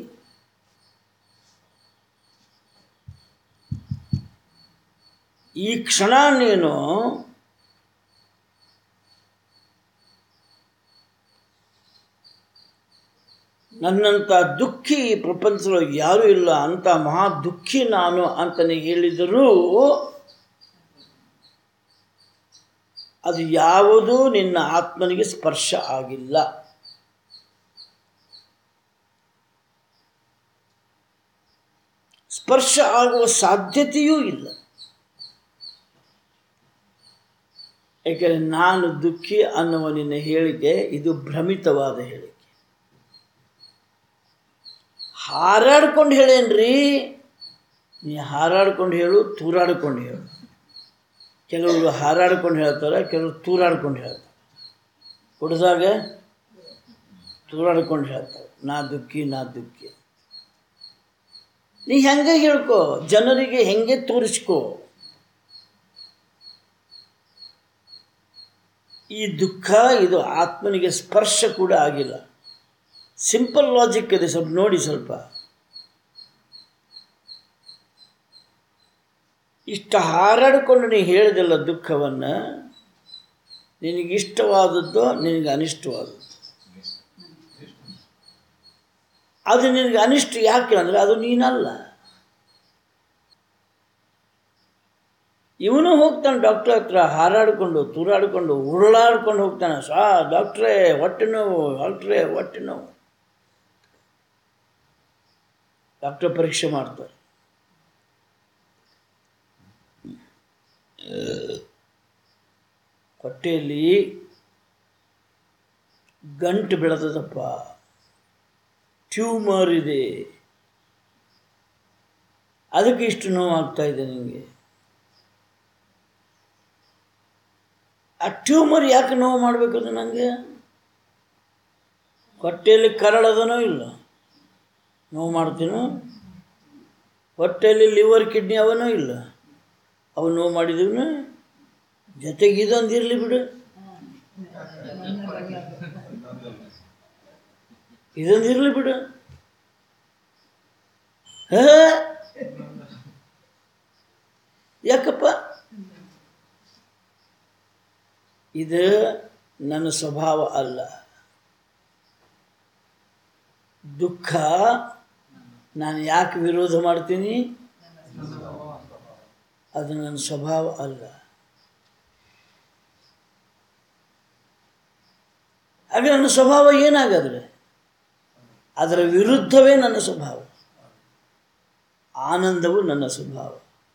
ಈ ಕ್ಷಣ ನೀನು ನನ್ನಂಥ ದುಃಖಿ ಈ ಪ್ರಪಂಚದೊಳಗೆ ಯಾರೂ ಇಲ್ಲ ಅಂಥ ಮಹಾ ದುಃಖಿ ನಾನು ಅಂತಲೇ ಹೇಳಿದರೂ ಅದು ಯಾವುದೂ ನಿನ್ನ ಆತ್ಮನಿಗೆ ಸ್ಪರ್ಶ ಆಗಿಲ್ಲ ಸ್ಪರ್ಶ ಆಗುವ ಸಾಧ್ಯತೆಯೂ ಇಲ್ಲ ಏಕೆಂದರೆ ನಾನು ದುಃಖಿ ಅನ್ನುವ ನಿನ್ನ ಹೇಳಿಕೆ ಇದು ಭ್ರಮಿತವಾದ ಹೇಳಿಕೆ ಹಾರಾಡ್ಕೊಂಡು ಹೇಳೇನ್ರಿ ನೀ ಹಾರಾಡ್ಕೊಂಡು ಹೇಳು ತೂರಾಡ್ಕೊಂಡು ಹೇಳು ಕೆಲವರು ಹಾರಾಡ್ಕೊಂಡು ಹೇಳ್ತಾರೆ ಕೆಲವರು ತೂರಾಡ್ಕೊಂಡು ಹೇಳ್ತಾರೆ ಕುಡ್ದಾಗ ತೂರಾಡ್ಕೊಂಡು ಹೇಳ್ತಾರೆ ನಾ ದುಃಖಿ ನಾ ದುಃಖಿ ನೀ ಹೆಂಗೆ ಹೇಳ್ಕೊ ಜನರಿಗೆ ಹೆಂಗೆ ತೋರಿಸ್ಕೋ ಈ ದುಃಖ ಇದು ಆತ್ಮನಿಗೆ ಸ್ಪರ್ಶ ಕೂಡ ಆಗಿಲ್ಲ ಸಿಂಪಲ್ ಲಾಜಿಕ್ ಇದೆ ಸ್ವಲ್ಪ ನೋಡಿ ಸ್ವಲ್ಪ ಇಷ್ಟ ಹಾರಾಡಿಕೊಂಡು ನೀ ಹೇಳಿದಲ್ಲ ದುಃಖವನ್ನು ನಿನಗೆ ಇಷ್ಟವಾದದ್ದು ನಿನಗೆ ಅನಿಷ್ಟವಾದದ್ದು ಅದು ನಿನಗೆ ಅನಿಷ್ಟ ಯಾಕೆ ಅಂದರೆ ಅದು ನೀನಲ್ಲ ಇವನು ಹೋಗ್ತಾನೆ ಡಾಕ್ಟರ್ ಹತ್ರ ಹಾರಾಡಿಕೊಂಡು ತೂರಾಡಿಕೊಂಡು ಉರುಳಾಡ್ಕೊಂಡು ಹೋಗ್ತಾನೆ ಸಾ ಡಾಕ್ಟ್ರೇ ಹೊಟ್ಟೆ ನೋವು ಡಾಕ್ಟ್ರೇ ಹೊಟ್ಟೆ ನೋವು ಡಾಕ್ಟರ್ ಪರೀಕ್ಷೆ ಮಾಡ್ತಾರೆ ಹೊಟ್ಟೆಯಲ್ಲಿ ಗಂಟು ಬೆಳೆದದಪ್ಪ ಟ್ಯೂಮರ್ ಇದೆ ಅದಕ್ಕೆ ಇಷ್ಟು ನೋವು ಆಗ್ತಾ ಇದೆ ನಿಮಗೆ ಆ ಟ್ಯೂಮರ್ ಯಾಕೆ ನೋವು ಮಾಡಬೇಕದು ನನಗೆ ಹೊಟ್ಟೆಯಲ್ಲಿ ಕರಳದನೋ ಇಲ್ಲ ನೋವು ಮಾಡ್ತೀನೋ ಹೊಟ್ಟೆಯಲ್ಲಿ ಲಿವರ್ ಕಿಡ್ನಿ ಅವನೋ ಇಲ್ಲ ಅವು ನೋವು ಮಾಡಿದೀವನ ಜೊತೆಗೆ ಇದೊಂದು ಇರಲಿ ಬಿಡು ಇದೊಂದು ಇರಲಿ ಬಿಡು ಹಾ ಯಾಕಪ್ಪ ಇದು ನನ್ನ ಸ್ವಭಾವ ಅಲ್ಲ ದುಃಖ ನಾನು ಯಾಕೆ ವಿರೋಧ ಮಾಡ್ತೀನಿ ಅದು ನನ್ನ ಸ್ವಭಾವ ಅಲ್ಲ ಹಾಗೆ ನನ್ನ ಸ್ವಭಾವ ಏನಾಗಾದ್ರೆ ಅದರ ವಿರುದ್ಧವೇ ನನ್ನ ಸ್ವಭಾವ ಆನಂದವು ನನ್ನ ಸ್ವಭಾವ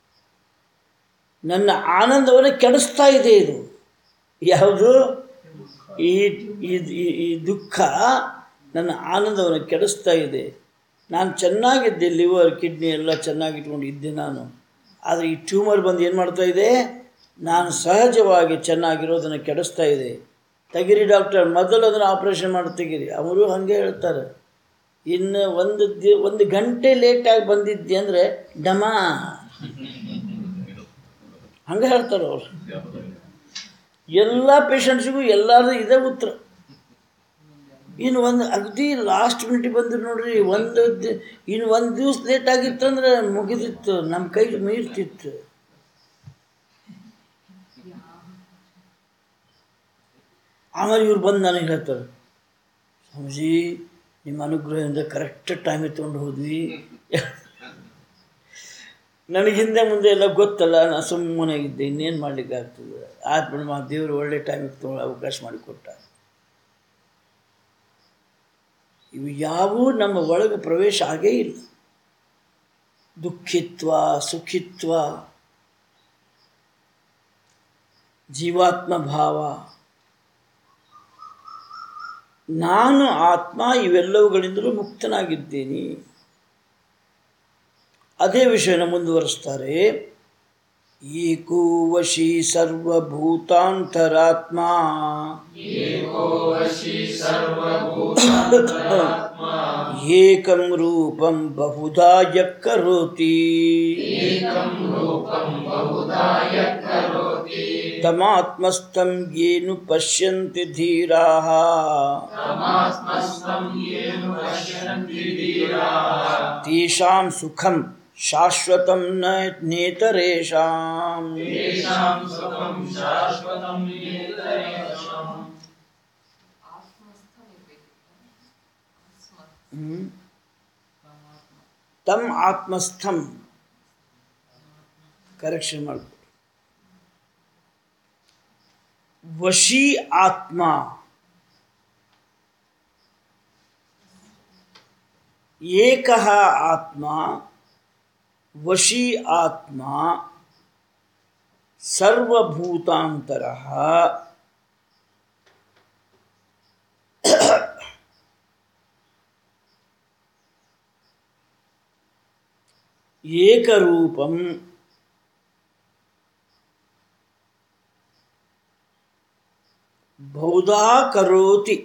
ನನ್ನ ಆನಂದವನ್ನು ಕೆಡಿಸ್ತಾ ಇದೆ ಇದು ಯಾವುದು ಈ ಈ- ಈ- ಈ ದುಃಖ ನನ್ನ ಆನಂದವನ್ನು ಕೆಡಿಸ್ತಾ ಇದೆ ನಾನು ಚೆನ್ನಾಗಿದ್ದೆ ಲಿವರ್ ಕಿಡ್ನಿ ಎಲ್ಲ ಚೆನ್ನಾಗಿಟ್ಕೊಂಡು ಇದ್ದೆ ನಾನು ಆದರೆ ಈ ಟ್ಯೂಮರ್ ಬಂದು ಏನು ಮಾಡ್ತಾ ಇದೆ ನಾನು ಸಹಜವಾಗಿ ಚೆನ್ನಾಗಿರೋದನ್ನು ಕೆಡಿಸ್ತಾ ಇದೆ ತೆಗಿರಿ ಡಾಕ್ಟರ್ ಮೊದಲು ಅದನ್ನು ಆಪ್ರೇಷನ್ ಮಾಡಿ ತೆಗೀರಿ ಅವರು ಹಾಗೆ ಹೇಳ್ತಾರೆ ಇನ್ನು ಒಂದು ದಿ ಒಂದು ಗಂಟೆ ಲೇಟಾಗಿ ಬಂದಿದ್ದೆ ಅಂದರೆ ಡಮ ಹಂಗೆ ಹೇಳ್ತಾರೆ ಅವರು ಎಲ್ಲ ಪೇಷಂಟ್ಸಿಗೂ ಎಲ್ಲರದು ಇದೇ ಉತ್ತರ ಇನ್ನು ಒಂದು ಅಗದಿ ಲಾಸ್ಟ್ ಮಿನಿಟ್ ಬಂದ್ರು ನೋಡ್ರಿ ಒಂದು ದಿ- ಇನ್ನು ಒಂದು ದಿವ್ಸ ಲೇಟ್ ಆಗಿತ್ತಂದ್ರೆ ಮುಗಿದಿತ್ತು ನಮ್ಮ ಕೈ ಮೀರ್ತಿತ್ತು ಆಮೇಲೆ ಇವ್ರು ಬಂದು ನನಗೆ ಹೇಳ್ತಾರೆ ಸ್ವಾಮೀಜಿ ನಿಮ್ಮ ಅನುಗ್ರಹದಿಂದ ಕರೆಕ್ಟ್ ಟೈಮಿಗೆ ತೊಗೊಂಡು ಹೋದ್ವಿ ನನಗೆ ಹಿಂದೆ ಮುಂದೆ ಎಲ್ಲ ಗೊತ್ತಲ್ಲ ನಾನು ಸುಮ್ಮನೆ ಇದ್ದೆ ಇನ್ನೇನು ಮಾಡ್ಲಿಕ್ಕೆ ಆಗ್ತದೆ ಆದ್ಮೇಲೆ ಮಾ ದೇವರು ಒಳ್ಳೆ ಟೈಮಿಗೆ ತೊಗೊಂಡು ಅವಕಾಶ ಮಾಡಿಕೊಟ್ಟ ಇವು ಯಾವೂ ನಮ್ಮ ಒಳಗೆ ಪ್ರವೇಶ ಆಗೇ ಇಲ್ಲ ದುಃಖಿತ್ವ ಸುಖಿತ್ವ ಜೀವಾತ್ಮ ಭಾವ ನಾನು ಆತ್ಮ ಇವೆಲ್ಲವುಗಳಿಂದಲೂ ಮುಕ್ತನಾಗಿದ್ದೀನಿ ಅದೇ ವಿಷಯನ ಮುಂದುವರಿಸ್ತಾರೆ ಏಕೋ ವಶಿ ಸರ್ವಭೂತಾಂತರಾತ್ಮ ಏಕಂ ರೂಪಂ ಬಹುಧಾ ಯಕ್ಕರೋತಿ ತಮಾತ್ಮಸ್ಥಂ ಯೇನು ಪಶ್ಯಂತಿ ಧೀರಾಃ ತೇಷಾಂ ಸುಖಂ ಶಾಶ್ವತಂ ನ ನೇತರೇಷಾಂ ಹ್ಮ್. ತಮ್ ಆತ್ಮಸ್ಥಂ ಕರೆಕ್ಷನ್ ಮಾಡ್ಕೊ ವಶಿ ಆತ್ಮ ಏಕಃ ಆತ್ಮ ವಶಿ ಆತ್ಮ ಸರ್ವಭೂತಾಂತರಃ ಏಕರೂಪಂ ಬಹುಧಾ ಕರೋತಿ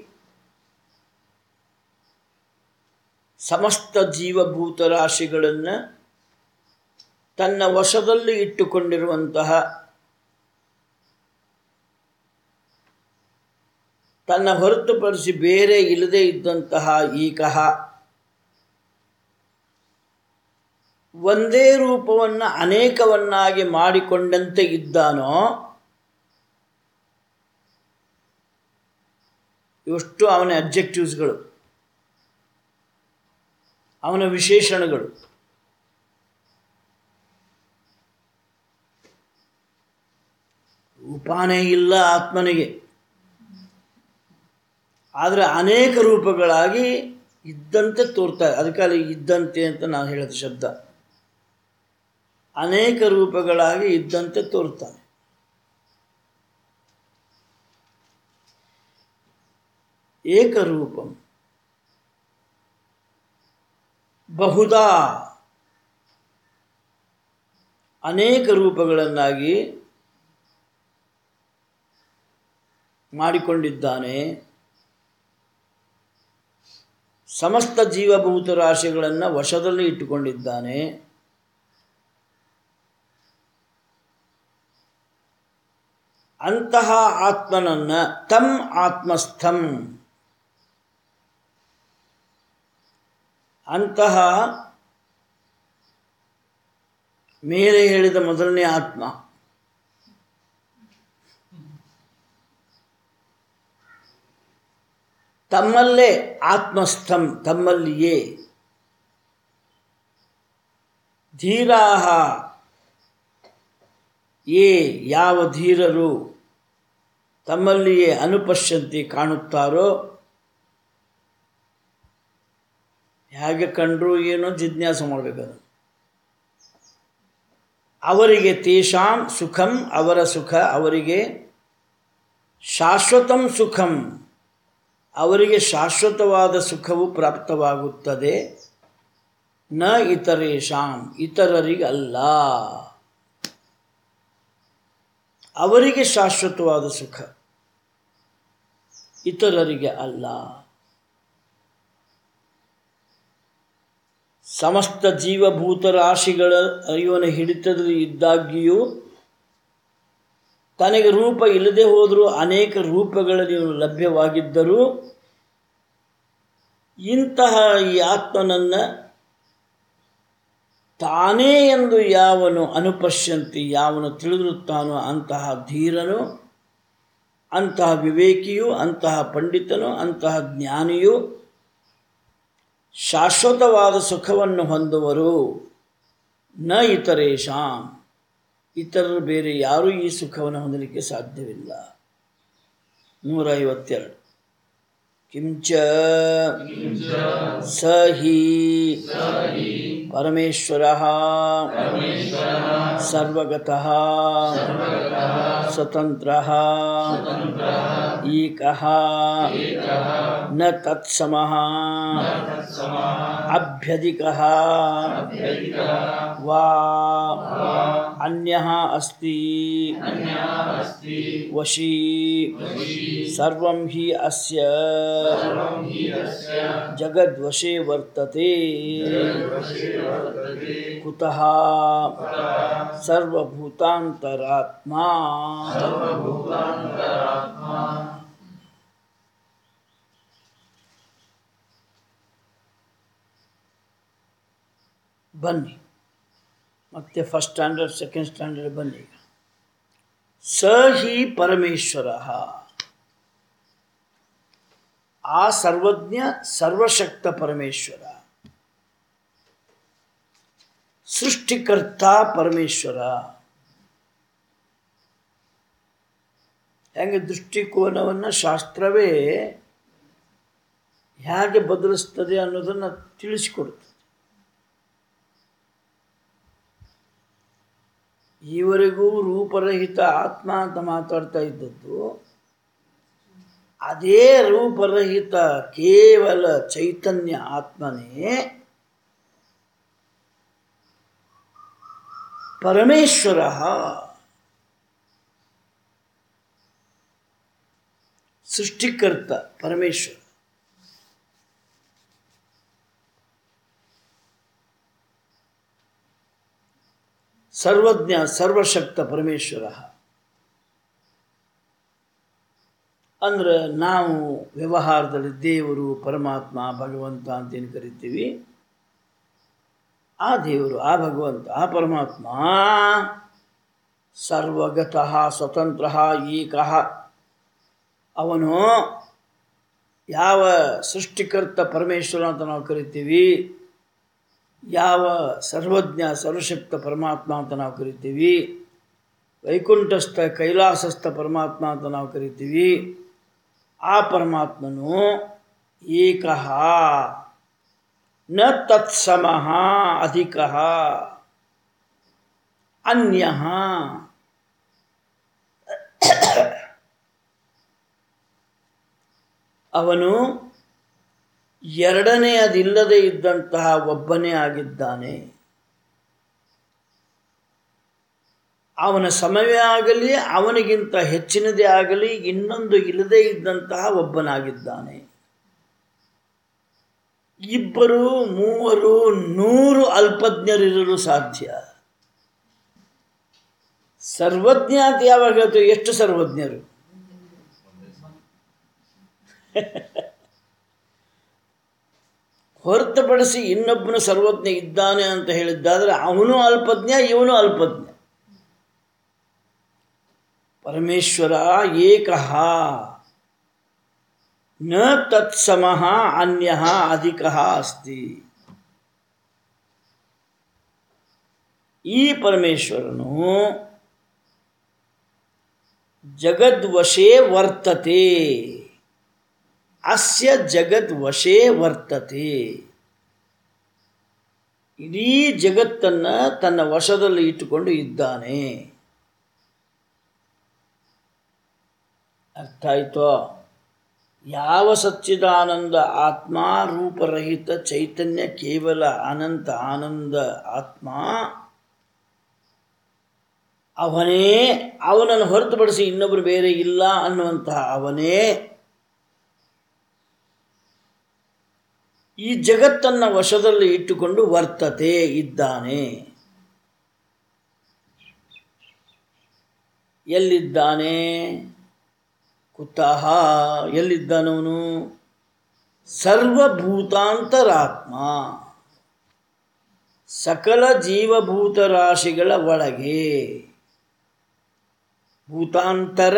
ಸಮಸ್ತ ಜೀವಭೂತ ರಾಶಿಗಳನ್ನು ತನ್ನ ವಶದಲ್ಲಿ ಇಟ್ಟುಕೊಂಡಿರುವಂತಹ ತನ್ನ ಹೊರತುಪಡಿಸಿ ಬೇರೆ ಇಲ್ಲದೆ ಇದ್ದಂತಹ ಈಕಃ ಒಂದೇ ರೂಪವನ್ನು ಅನೇಕವನ್ನಾಗಿ ಮಾಡಿಕೊಂಡಂತೆ ಇದ್ದಾನೋ ಇಷ್ಟು ಅವನ ಅಬ್ಜೆಕ್ಟಿವ್ಸ್ಗಳು ಅವನ ವಿಶೇಷಣಗಳು ರೂಪಾನೇ ಇಲ್ಲ ಆತ್ಮನಿಗೆ ಆದರೆ ಅನೇಕ ರೂಪಗಳಾಗಿ ಇದ್ದಂತೆ ತೋರ್ತಾರೆ ಅದಕ್ಕೆ ಅಲ್ಲಿ ಇದ್ದಂತೆ ಅಂತ ನಾನು ಹೇಳಿದ ಶಬ್ದ ಅನೇಕ ರೂಪಗಳಾಗಿ ಇದ್ದಂತೆ ತೋರ್ತಾನೆ ಏಕರೂಪಂ ಬಹುದಾ ಅನೇಕ ರೂಪಗಳನ್ನಾಗಿ ಮಾಡಿಕೊಂಡಿದ್ದಾನೆ ಸಮಸ್ತ ಜೀವಭೂತ ರಾಶಿಗಳನ್ನು ವಶದಲ್ಲಿ ಇಟ್ಟುಕೊಂಡಿದ್ದಾನೆ ಅಂತಹ ಆತ್ಮನನ್ನ ತಮ್ ಆತ್ಮಸ್ಥಂ ಅಂತಹ ಮೇಲೆ ಹೇಳಿದ ಮೊದಲನೇ ಆತ್ಮ ತಮ್ಮಲ್ಲೇ ಆತ್ಮಸ್ಥಂ ತಮ್ಮಲ್ಲಿಯೇ ಧೀರಾಹ ಏ ಯಾವ ಧೀರರು ತಮ್ಮಲ್ಲಿಯೇ ಅನುಪಶ್ಯಂತಿ ಕಾಣುತ್ತಾರೋ ಹೇಗೆ ಕಂಡ್ರು ಏನೋ ಜಿಜ್ಞಾಸೆ ಮಾಡಬೇಕದು ಅವರಿಗೆ ತೇಷಾಂ ಸುಖಂ ಅವರ ಸುಖ ಅವರಿಗೆ ಶಾಶ್ವತಂ ಸುಖಂ ಅವರಿಗೆ ಶಾಶ್ವತವಾದ ಸುಖವು ಪ್ರಾಪ್ತವಾಗುತ್ತದೆ ನ ಇತರೇಶಾಂ ಇತರರಿಗಲ್ಲ ಅವರಿಗೆ ಶಾಶ್ವತವಾದ ಸುಖ ಇತರರಿಗೆ ಅಲ್ಲ ಸಮಸ್ತ ಜೀವಭೂತ ರಾಶಿಗಳ ಇವನ ಹಿಡಿತದಲ್ಲಿ ಇದ್ದಾಗಿಯೂ ತನಗೆ ರೂಪ ಇಲ್ಲದೆ ಹೋದರೂ ಅನೇಕ ರೂಪಗಳಲ್ಲಿ ಇವನು ಲಭ್ಯವಾಗಿದ್ದರೂ ಇಂತಹ ಈ ಆತ್ಮನನ್ನು ತಾನೇ ಎಂದು ಯಾವನು ಅನುಪಶ್ಯಂತಿ ಯಾವನು ತಿಳಿದಿರುತ್ತಾನೋ ಅಂತಹ ಧೀರನು ಅಂತಹ ವಿವೇಕಿಯು ಅಂತಹ ಪಂಡಿತನು ಅಂತಹ ಜ್ಞಾನಿಯು ಶಾಶ್ವತವಾದ ಸುಖವನ್ನು ಹೊಂದುವರು ನ ಇತರೇಶಾಂ ಇತರರು ಬೇರೆ ಯಾರೂ ಈ ಸುಖವನ್ನು ಹೊಂದಲಿಕ್ಕೆ ಸಾಧ್ಯವಿಲ್ಲ ನೂರ ಐವತ್ತೆರಡು ಕಿಂಚ ಸ ಹಿ ಪರಮೇಶ್ವರ ಸರ್ವಗತಃ ಸ್ವತಂತ್ರ ಏಕಃ ನ ತತ್ಸಮಃ ಅಭ್ಯಧಿಕಃ ವಾ ಅನ್ಯಃ ಅಸ್ತಿ ವಶಿ ಸರ್ವಂ ಹಿ ಅಸ್ಯ ಜಗದ್ವಶೇ ವರ್ತತೆ ಕುತಃ ಸರ್ವಭೂತಾಂತರಾತ್ಮ ಬನ್ನಿ ಮತ್ತೆ ಫಸ್ಟ್ ಸ್ಟ್ಯಾಂಡರ್ಡ್ ಸೆಕೆಂಡ್ ಸ್ಟ್ಯಾಂಡರ್ಡ್ ಬನ್ನಿ ಈಗ ಸ ಹಿ ಪರಮೇಶ್ವರ ಆ ಸರ್ವಜ್ಞ ಸರ್ವಶಕ್ತ ಪರಮೇಶ್ವರ ಸೃಷ್ಟಿಕರ್ತ ಪರಮೇಶ್ವರ ಹೆಂಗೆ ದೃಷ್ಟಿಕೋನವನ್ನು ಶಾಸ್ತ್ರವೇ ಹೇಗೆ ಬದಲಿಸ್ತದೆ ಅನ್ನೋದನ್ನು ತಿಳಿಸಿಕೊಡುತ್ತದೆ ಈವರೆಗೂ ರೂಪರಹಿತ ಆತ್ಮ ಅಂತ ಮಾತಾಡ್ತಾ ಇದ್ದದ್ದು ಅದೇ ರೂಪರಹಿತ ಕೇವಲ ಚೈತನ್ಯ ಆತ್ಮನೇ ಪರಮೇಶ್ವರ ಸೃಷ್ಟಿಕರ್ತ ಪರಮೇಶ್ವರ ಸರ್ವಜ್ಞ ಸರ್ವಶಕ್ತ ಪರಮೇಶ್ವರ ಅಂದ್ರೆ ನಾವು ವ್ಯವಹಾರದಲ್ಲಿ ದೇವರು ಪರಮಾತ್ಮ ಭಗವಂತ ಅಂತೇನು ಕರಿತೀವಿ ಆ ದೇವರು ಆ ಭಗವಂತ ಆ ಪರಮಾತ್ಮ ಸರ್ವಗತಃ ಸ್ವತಂತ್ರ ಏಕಃ ಅವನು ಯಾವ ಸೃಷ್ಟಿಕರ್ತ ಪರಮೇಶ್ವರ ಅಂತ ನಾವು ಕರಿತೀವಿ ಯಾವ ಸರ್ವಜ್ಞ ಸರ್ವಶಕ್ತ ಪರಮಾತ್ಮ ಅಂತ ನಾವು ಕರಿತೀವಿ ವೈಕುಂಠಸ್ಥ ಕೈಲಾಸಸ್ಥ ಪರಮಾತ್ಮ ಅಂತ ನಾವು ಕರಿತೀವಿ ಆ ಪರಮಾತ್ಮನು ಏಕಃ ನ ತತ್ಸಮಃ ಅಧಿಕ ಅನ್ಯ ಅವನು ಎರಡನೆಯದಿಲ್ಲದೆ ಇದ್ದಂತಹ ಒಬ್ಬನೇ ಆಗಿದ್ದಾನೆ ಅವನ ಸಮಯವೇ ಆಗಲಿ ಅವನಿಗಿಂತ ಹೆಚ್ಚಿನದೇ ಆಗಲಿ ಇನ್ನೊಂದು ಇಲ್ಲದೇ ಇದ್ದಂತಹ ಒಬ್ಬನಾಗಿದ್ದಾನೆ ಇಬ್ಬರು ಮೂವರು ನೂರು ಅಲ್ಪಜ್ಞರಿರಲು ಸಾಧ್ಯ ಸರ್ವಜ್ಞ ಅಂತ ಯಾವಾಗ ಹೇಳ್ತೀವಿ ಎಷ್ಟು ಸರ್ವಜ್ಞರು ಹೊರತುಪಡಿಸಿ ಇನ್ನೊಬ್ಬನು ಸರ್ವಜ್ಞ ಇದ್ದಾನೆ ಅಂತ ಹೇಳಿದ್ದಾದರೆ ಅವನು ಅಲ್ಪಜ್ಞ ಇವನು ಅಲ್ಪಜ್ಞ ಪರಮೇಶ್ವರ ಏಕಃ ನ ತತ್ಸಮಃ ಅನ್ಯ ಅಧಿಕ ಅಸ್ತಿ ಈ ಪರಮೇಶ್ವರನು ಜಗದ್ವಶೇ ವರ್ತತೆ ಅಸ್ಯ ಜಗದ್ವಶೇ ವರ್ತತೆ ಇಡೀ ಜಗತ್ತನ್ನು ತನ್ನ ವಶದಲ್ಲಿ ಇಟ್ಟುಕೊಂಡು ಇದ್ದಾನೆ ಅರ್ಥ ಆಯ್ತೋ ಯಾವ ಸಚ್ಚಿದಾನಂದ ಆತ್ಮ ರೂಪರಹಿತ ಚೈತನ್ಯ ಕೇವಲ ಅನಂತ ಆನಂದ ಆತ್ಮ ಅವನೇ ಅವನನ್ನು ಹೊರತುಪಡಿಸಿ ಇನ್ನೊಬ್ಬರು ಬೇರೆ ಇಲ್ಲ ಅನ್ನುವಂತಹ ಅವನೇ ಈ ಜಗತ್ತನ್ನು ವಶದಲ್ಲಿ ಇಟ್ಟುಕೊಂಡು ವರ್ತತೆ ಇದ್ದಾನೆ ಎಲ್ಲಿದ್ದಾನೆ ಕುತಃ ಎಲ್ಲಿದ್ದಾನವನು ಸರ್ವಭೂತಾಂತರಾತ್ಮ ಸಕಲ ಜೀವಭೂತ ರಾಶಿಗಳ ಒಳಗೆ ಭೂತಾಂತರ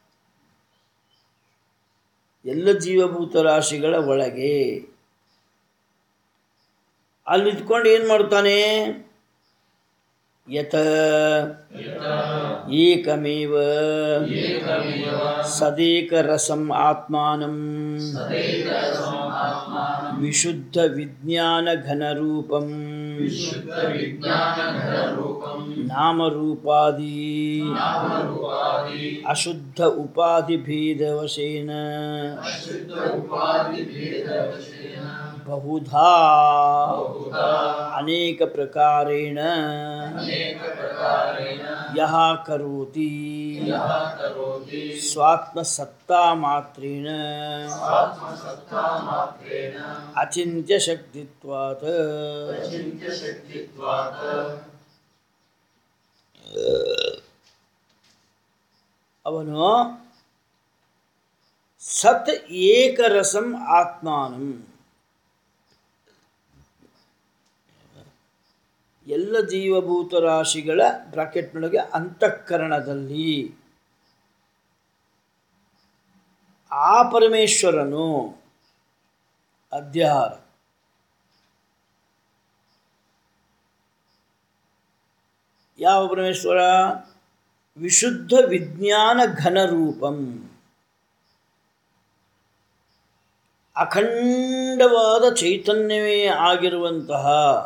ಎಲ್ಲ ಜೀವಭೂತ ರಾಶಿಗಳ ಒಳಗೆ ಅಲ್ಲಿ ನಿಂತ್ಕೊಂಡು ಏನು ಮಾಡ್ತಾನೆ ಯತ ಏಕಮೇವ ಸದೇಕ ರಸಂ ಆತ್ಮಾನಂ ವಿಶುದ್ಧ ವಿಜ್ಞಾನ ಘನರೂಪಂ ನಾಮರೂಪಾದಿ ಅಶುದ್ಧ ಉಪಾಧಿ ಭೇದವಶೇನ ಬಹುಧಾ ಅನೇಕ ಪ್ರಕಾರೇಣ ಯಹ ಕರೋತಿ ಸ್ವಾತ್ಮಸತ್ತಾ ಮಾತ್ರೇಣ ಅಚಿಂತ್ಯ ಶಕ್ತಿತ್ವಾತ್ ಅವನು ಸತ್ ಏಕರಸಂ ಆತ್ಮಾನಂ ಎಲ್ಲ ಜೀವಭೂತ ರಾಶಿಗಳ ಬ್ರಾಕೆಟ್ನೊಳಗೆ ಅಂತಃಕರಣದಲ್ಲಿ ಆ ಪರಮೇಶ್ವರನು ಅಧ್ಯಾಹಾರ ಯಾವ ಪರಮೇಶ್ವರ ವಿಶುದ್ಧ ವಿಜ್ಞಾನ ಘನರೂಪಂ ಅಖಂಡವಾದ ಚೈತನ್ಯವೇ ಆಗಿರುವಂತಹ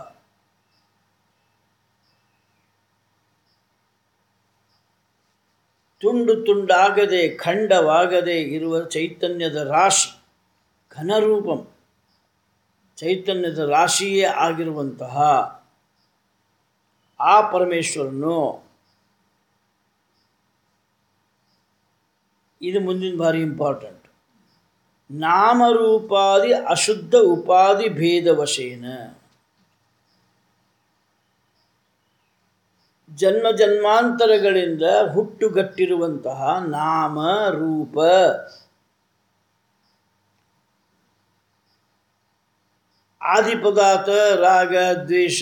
ತುಂಡು ತುಂಡಾಗದೆ ಖಂಡವಾಗದೆ ಇರುವ ಚೈತನ್ಯದ ರಾಶಿ ಘನರೂಪಂ ಚೈತನ್ಯದ ರಾಶಿಯೇ ಆಗಿರುವಂತಹ ಆ ಪರಮೇಶ್ವರನು ಇದು ಮುಂದಿನ ಬಾರಿ ಇಂಪಾರ್ಟೆಂಟ್ ನಾಮರೂಪಾದಿ ಅಶುದ್ಧ ಉಪಾಧಿ ಭೇದವಶೇನ ಜನ್ಮ ಜನ್ಮಾಂತರಗಳಿಂದ ಹುಟ್ಟುಗಟ್ಟಿರುವಂತಹ ನಾಮ ರೂಪ ಆದಿ ಪದಾರ್ಥ ರಾಗ ದ್ವೇಷ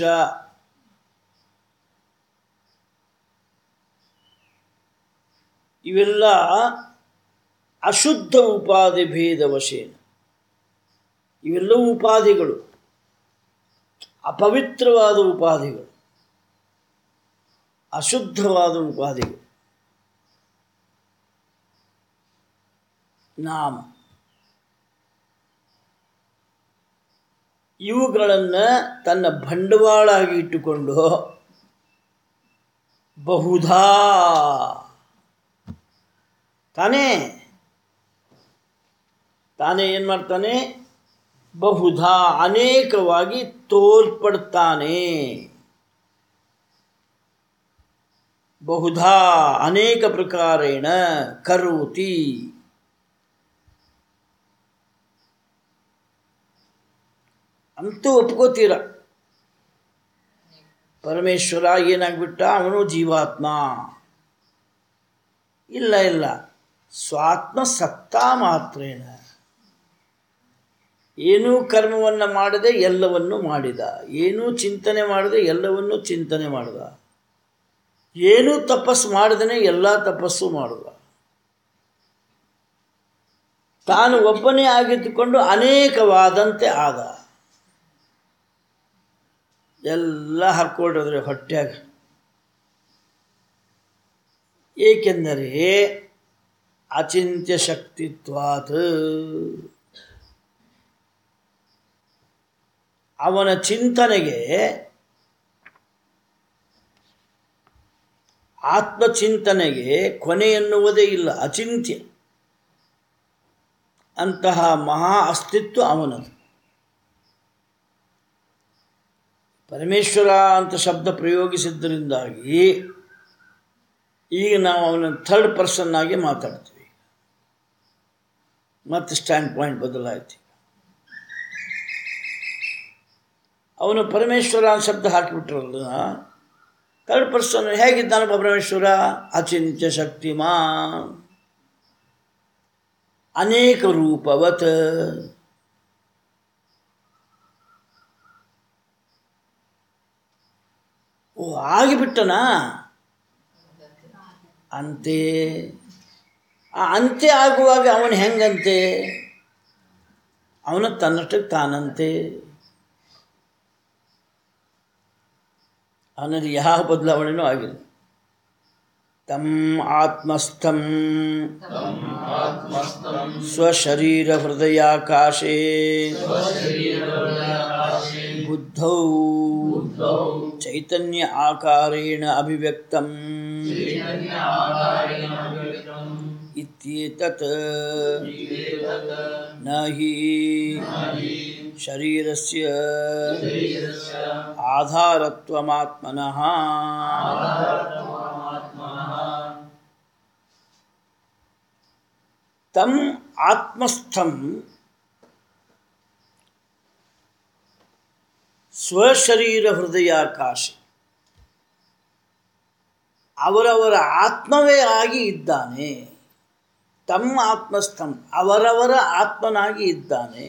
ಇವೆಲ್ಲ ಅಶುದ್ಧ ಉಪಾಧಿ ಭೇದವಶೇನ ಇವೆಲ್ಲವೂ ಉಪಾಧಿಗಳು ಅಪವಿತ್ರವಾದ ಉಪಾಧಿಗಳು ಅಶುದ್ಧವಾದ ಉಪಾಧಿಗಳು ನಾಮ ಇವುಗಳನ್ನು ತನ್ನ ಬಂಡವಾಳ ಆಗಿ ಇಟ್ಟುಕೊಂಡು ಬಹುಧಾ ತಾನೇ ತಾನೇ ಏನು ಮಾಡ್ತಾನೆ ಬಹುಧಾ ಅನೇಕವಾಗಿ ತೋರ್ಪಡ್ತಾನೆ ಬಹುಧಾ ಅನೇಕ ಪ್ರಕಾರೇಣ ಕರೋತಿ ಅಂತೂ ಒಪ್ಕೋತೀರ ಪರಮೇಶ್ವರ ಏನಾಗ್ಬಿಟ್ಟ ಅವನು ಜೀವಾತ್ಮ ಇಲ್ಲ ಇಲ್ಲ ಸ್ವಾತ್ಮ ಸತ್ತಾ ಮಾತ್ರೇನ ಏನೂ ಕರ್ಮವನ್ನು ಮಾಡದೆ ಎಲ್ಲವನ್ನು ಮಾಡಿದ ಏನೂ ಚಿಂತನೆ ಮಾಡದೆ ಎಲ್ಲವನ್ನು ಚಿಂತನೆ ಮಾಡಿದ ಏನೂ ತಪಸ್ಸು ಮಾಡದೇ ಎಲ್ಲ ತಪಸ್ಸು ಮಾಡಿದ ತಾನು ಒಬ್ಬನೇ ಆಗಿದ್ದುಕೊಂಡು ಅನೇಕವಾದಂತೆ ಆದ ಎಲ್ಲ ಹಾಕ್ಕೊಂಡಿದ್ರೆ ಹೊಟ್ಯಾಗ ಏಕೆಂದರೆ ಅಚಿಂತ್ಯ ಶಕ್ತಿತ್ವಾತ್ ಅವನ ಚಿಂತನೆಗೆ ಆತ್ಮಚಿಂತನೆಗೆ ಕೊನೆ ಎನ್ನುವುದೇ ಇಲ್ಲ ಅಚಿಂತ್ಯ ಅಂತಹ ಮಹಾ ಅಸ್ತಿತ್ವ ಅವನದು ಪರಮೇಶ್ವರ ಅಂತ ಶಬ್ದ ಪ್ರಯೋಗಿಸಿದ್ದರಿಂದಾಗಿ ಈಗ ನಾವು ಅವನ ಥರ್ಡ್ ಪರ್ಸನ್ ಆಗಿ ಮಾತಾಡ್ತೀವಿ ಮತ್ತು ಸ್ಟ್ಯಾಂಡ್ ಪಾಯಿಂಟ್ ಬದಲಾಯ್ತು ಅವನು ಪರಮೇಶ್ವರ ಅಂತ ಶಬ್ದ ಹಾಕಿಬಿಟ್ರಲ್ಲ ಥರ್ಡ್ ಪರ್ಸನ್ ಹೇಗಿದ್ದಾನೆ ಪರಮೇಶ್ವರ ಅಚಿಂತ್ಯ ಶಕ್ತಿಮಾನ್ ಅನೇಕ ರೂಪವತ್ ಓ ಆಗಿಬಿಟ್ಟನಾ ಅಂತೆ ಆ ಅಂತೆ ಆಗುವಾಗ ಅವನು ಹೆಂಗಂತೆ ಅವನು ತನ್ನಷ್ಟಕ್ಕೆ ತಾನಂತೆ ಅವನಲ್ಲಿ ಯಾವ ಬದಲಾವಣೆನೂ ಆಗಿಲ್ಲ ತಮ್ಮ ಆತ್ಮಸ್ಥಂ ಸ್ವಶರೀರ ಹೃದಯಾಕಾಶೇ ಬುದ್ಧೌ ಚೈತನ್ಯ ಆಕಾರೇಣ ಅಭಿವ್ಯಕ್ತಂ ಇತ್ಯೇತತ್ ನ ಹಿ ಶರೀರಸ್ಯ ಆಧಾರತ್ವಮಾತ್ಮನಃ ತಮ್ ಆತ್ಮಸ್ಥಂ ಸ್ವಶರೀರ ಹೃದಯಾಕಾಶ ಅವರವರ ಆತ್ಮವೇ ಆಗಿ ಇದ್ದಾನೆ ತಮ್ಮ ಆತ್ಮಸ್ಥಂ ಅವರವರ ಆತ್ಮನಾಗಿ ಇದ್ದಾನೆ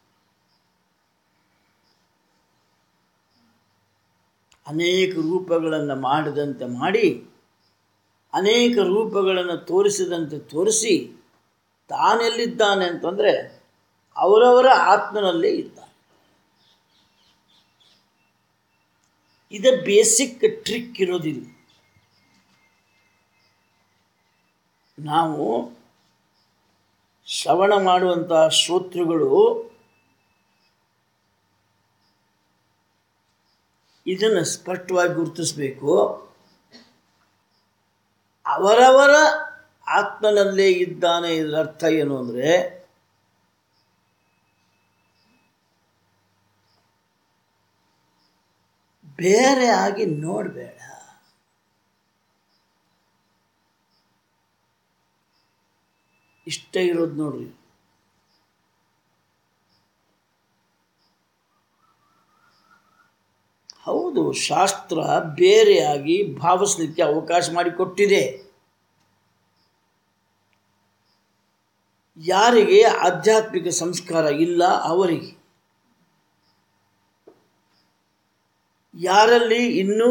ಅನೇಕ ರೂಪಗಳನ್ನು ಮಾಡಿದಂತೆ ಮಾಡಿ ಅನೇಕ ರೂಪಗಳನ್ನು ತೋರಿಸಿದಂತೆ ತೋರಿಸಿ ತಾನೆಲ್ಲಿದ್ದಾನೆ ಅಂತಂದರೆ ಅವರವರ ಆತ್ಮನಲ್ಲೇ ಇದ್ದಾನೆ ಇದು ಬೇಸಿಕ್ ಟ್ರಿಕ್ ಇರೋದಿಲ್ಲ ನಾವು ಶ್ರವಣ ಮಾಡುವಂತಹ ಶ್ರೋತೃಗಳು ಇದನ್ನು ಸ್ಪಷ್ಟವಾಗಿ ಗುರುತಿಸಬೇಕು ಅವರವರ ಆತ್ಮನಲ್ಲೇ ಇದ್ದಾನೆ ಇದರ ಅರ್ಥ ಏನು ಅಂದರೆ ಬೇರೆ ಆಗಿ ನೋಡಬೇಡ ಇಷ್ಟ ಇರೋದು ನೋಡ್ರಿ ಹೌದು ಶಾಸ್ತ್ರ ಬೇರೆಯಾಗಿ ಭಾವಿಸ್ಲಿಕ್ಕೆ ಅವಕಾಶ ಮಾಡಿಕೊಟ್ಟಿದೆ ಯಾರಿಗೆ ಆಧ್ಯಾತ್ಮಿಕ ಸಂಸ್ಕಾರ ಇಲ್ಲ ಅವರಿಗೆ ಯಾರಲ್ಲಿ ಇನ್ನೂ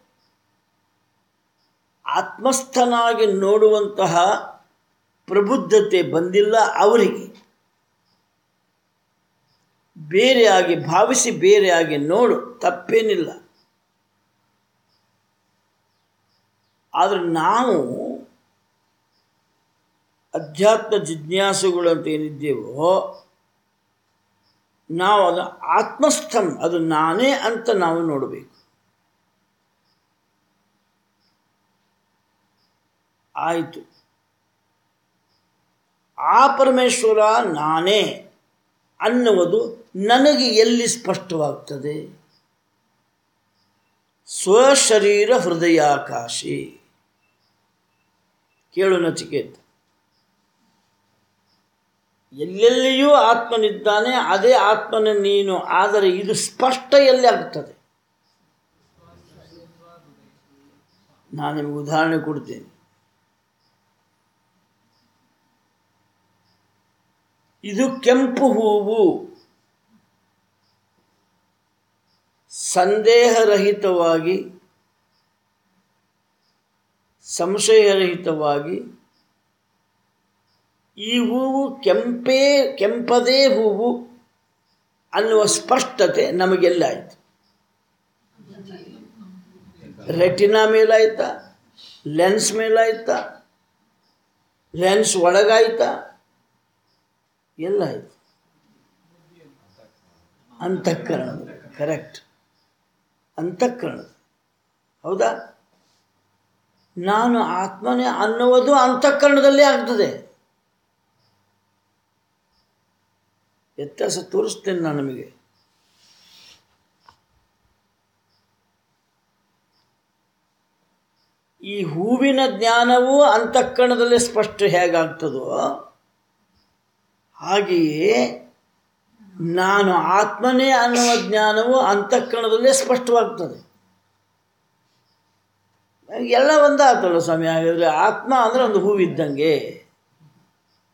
ಆತ್ಮಸ್ಥನಾಗಿ ನೋಡುವಂತಹ ಪ್ರಬುದ್ಧತೆ ಬಂದಿಲ್ಲ ಅವರಿಗೆ ಬೇರೆಯಾಗಿ ಭಾವಿಸಿ ಬೇರೆಯಾಗಿ ನೋಡು ತಪ್ಪೇನಿಲ್ಲ ಆದರೆ ನಾವು ಅಧ್ಯಾತ್ಮ ಜಿಜ್ಞಾಸುಗಳು ಅಂತ ಏನಿದ್ದೇವೋ ನಾವು ಅದು ಆತ್ಮಸ್ಥಂ ಅದು ನಾನೇ ಅಂತ ನಾವು ನೋಡಬೇಕು ಆಯಿತು ಆ ಪರಮೇಶ್ವರ ನಾನೇ ಅನ್ನುವುದು ನನಗೆ ಎಲ್ಲಿ ಸ್ಪಷ್ಟವಾಗ್ತದೆ ಸ್ವಶರೀರ ಹೃದಯಾಕಾಶಿ ಕೇಳು ನಚಿಕೇತ ಎಲ್ಲೆಲ್ಲಿಯೂ ಆತ್ಮನಿದ್ದಾನೆ ಅದೇ ಆತ್ಮನ ನೀನು ಆದರೆ ಇದು ಸ್ಪಷ್ಟ ಎಲ್ಲಿ ಆಗ್ತದೆ ನಾನು ನಿಮಗೆ ಉದಾಹರಣೆ ಕೊಡ್ತೇನೆ ಇದು ಕೆಂಪು ಹೂವು ಸಂದೇಹರಹಿತವಾಗಿ ಸಂಶಯರಹಿತವಾಗಿ ಈ ಹೂವು ಕೆಂಪೇ ಕೆಂಪದೇ ಹೂವು ಅನ್ನುವ ಸ್ಪಷ್ಟತೆ ನಮಗೆಲ್ಲ ಆಯಿತು ರೆಟಿನಾ ಮೇಲಾಯ್ತಾ ಲೆನ್ಸ್ ಮೇಲಾಯ್ತಾ ಲೆನ್ಸ್ ಒಳಗಾಯ್ತಾ ಎಲ್ಲ ಆಯಿತು ಅಂತಃಕರಣದ ಕರೆಕ್ಟ್ ಅಂತಃಕರಣದ ಹೌದಾ ನಾನು ಆತ್ಮನೇ ಅನ್ನುವುದು ಅಂತಃಕರಣದಲ್ಲೇ ಆಗ್ತದೆ ವ್ಯತ್ಯಾಸ ತೋರಿಸ್ತೇನೆ ನಾನು ನಿಮಗೆ ಈ ಹೂವಿನ ಜ್ಞಾನವೂ ಅಂತಃಕರಣದಲ್ಲೇ ಸ್ಪಷ್ಟ ಹೇಗಾಗ್ತದೋ ಹಾಗೆಯೇ ನಾನು ಆತ್ಮನೇ ಅನ್ನುವ ಜ್ಞಾನವು ಅಂತಃಕರಣದಲ್ಲೇ ಸ್ಪಷ್ಟವಾಗ್ತದೆ ಎಲ್ಲ ಒಂದಾಗ್ತಲ್ಲ ಸ್ವಾಮಿ ಹಾಗಾದರೆ ಆತ್ಮ ಅಂದರೆ ಒಂದು ಹೂವಿದ್ದಂಗೆ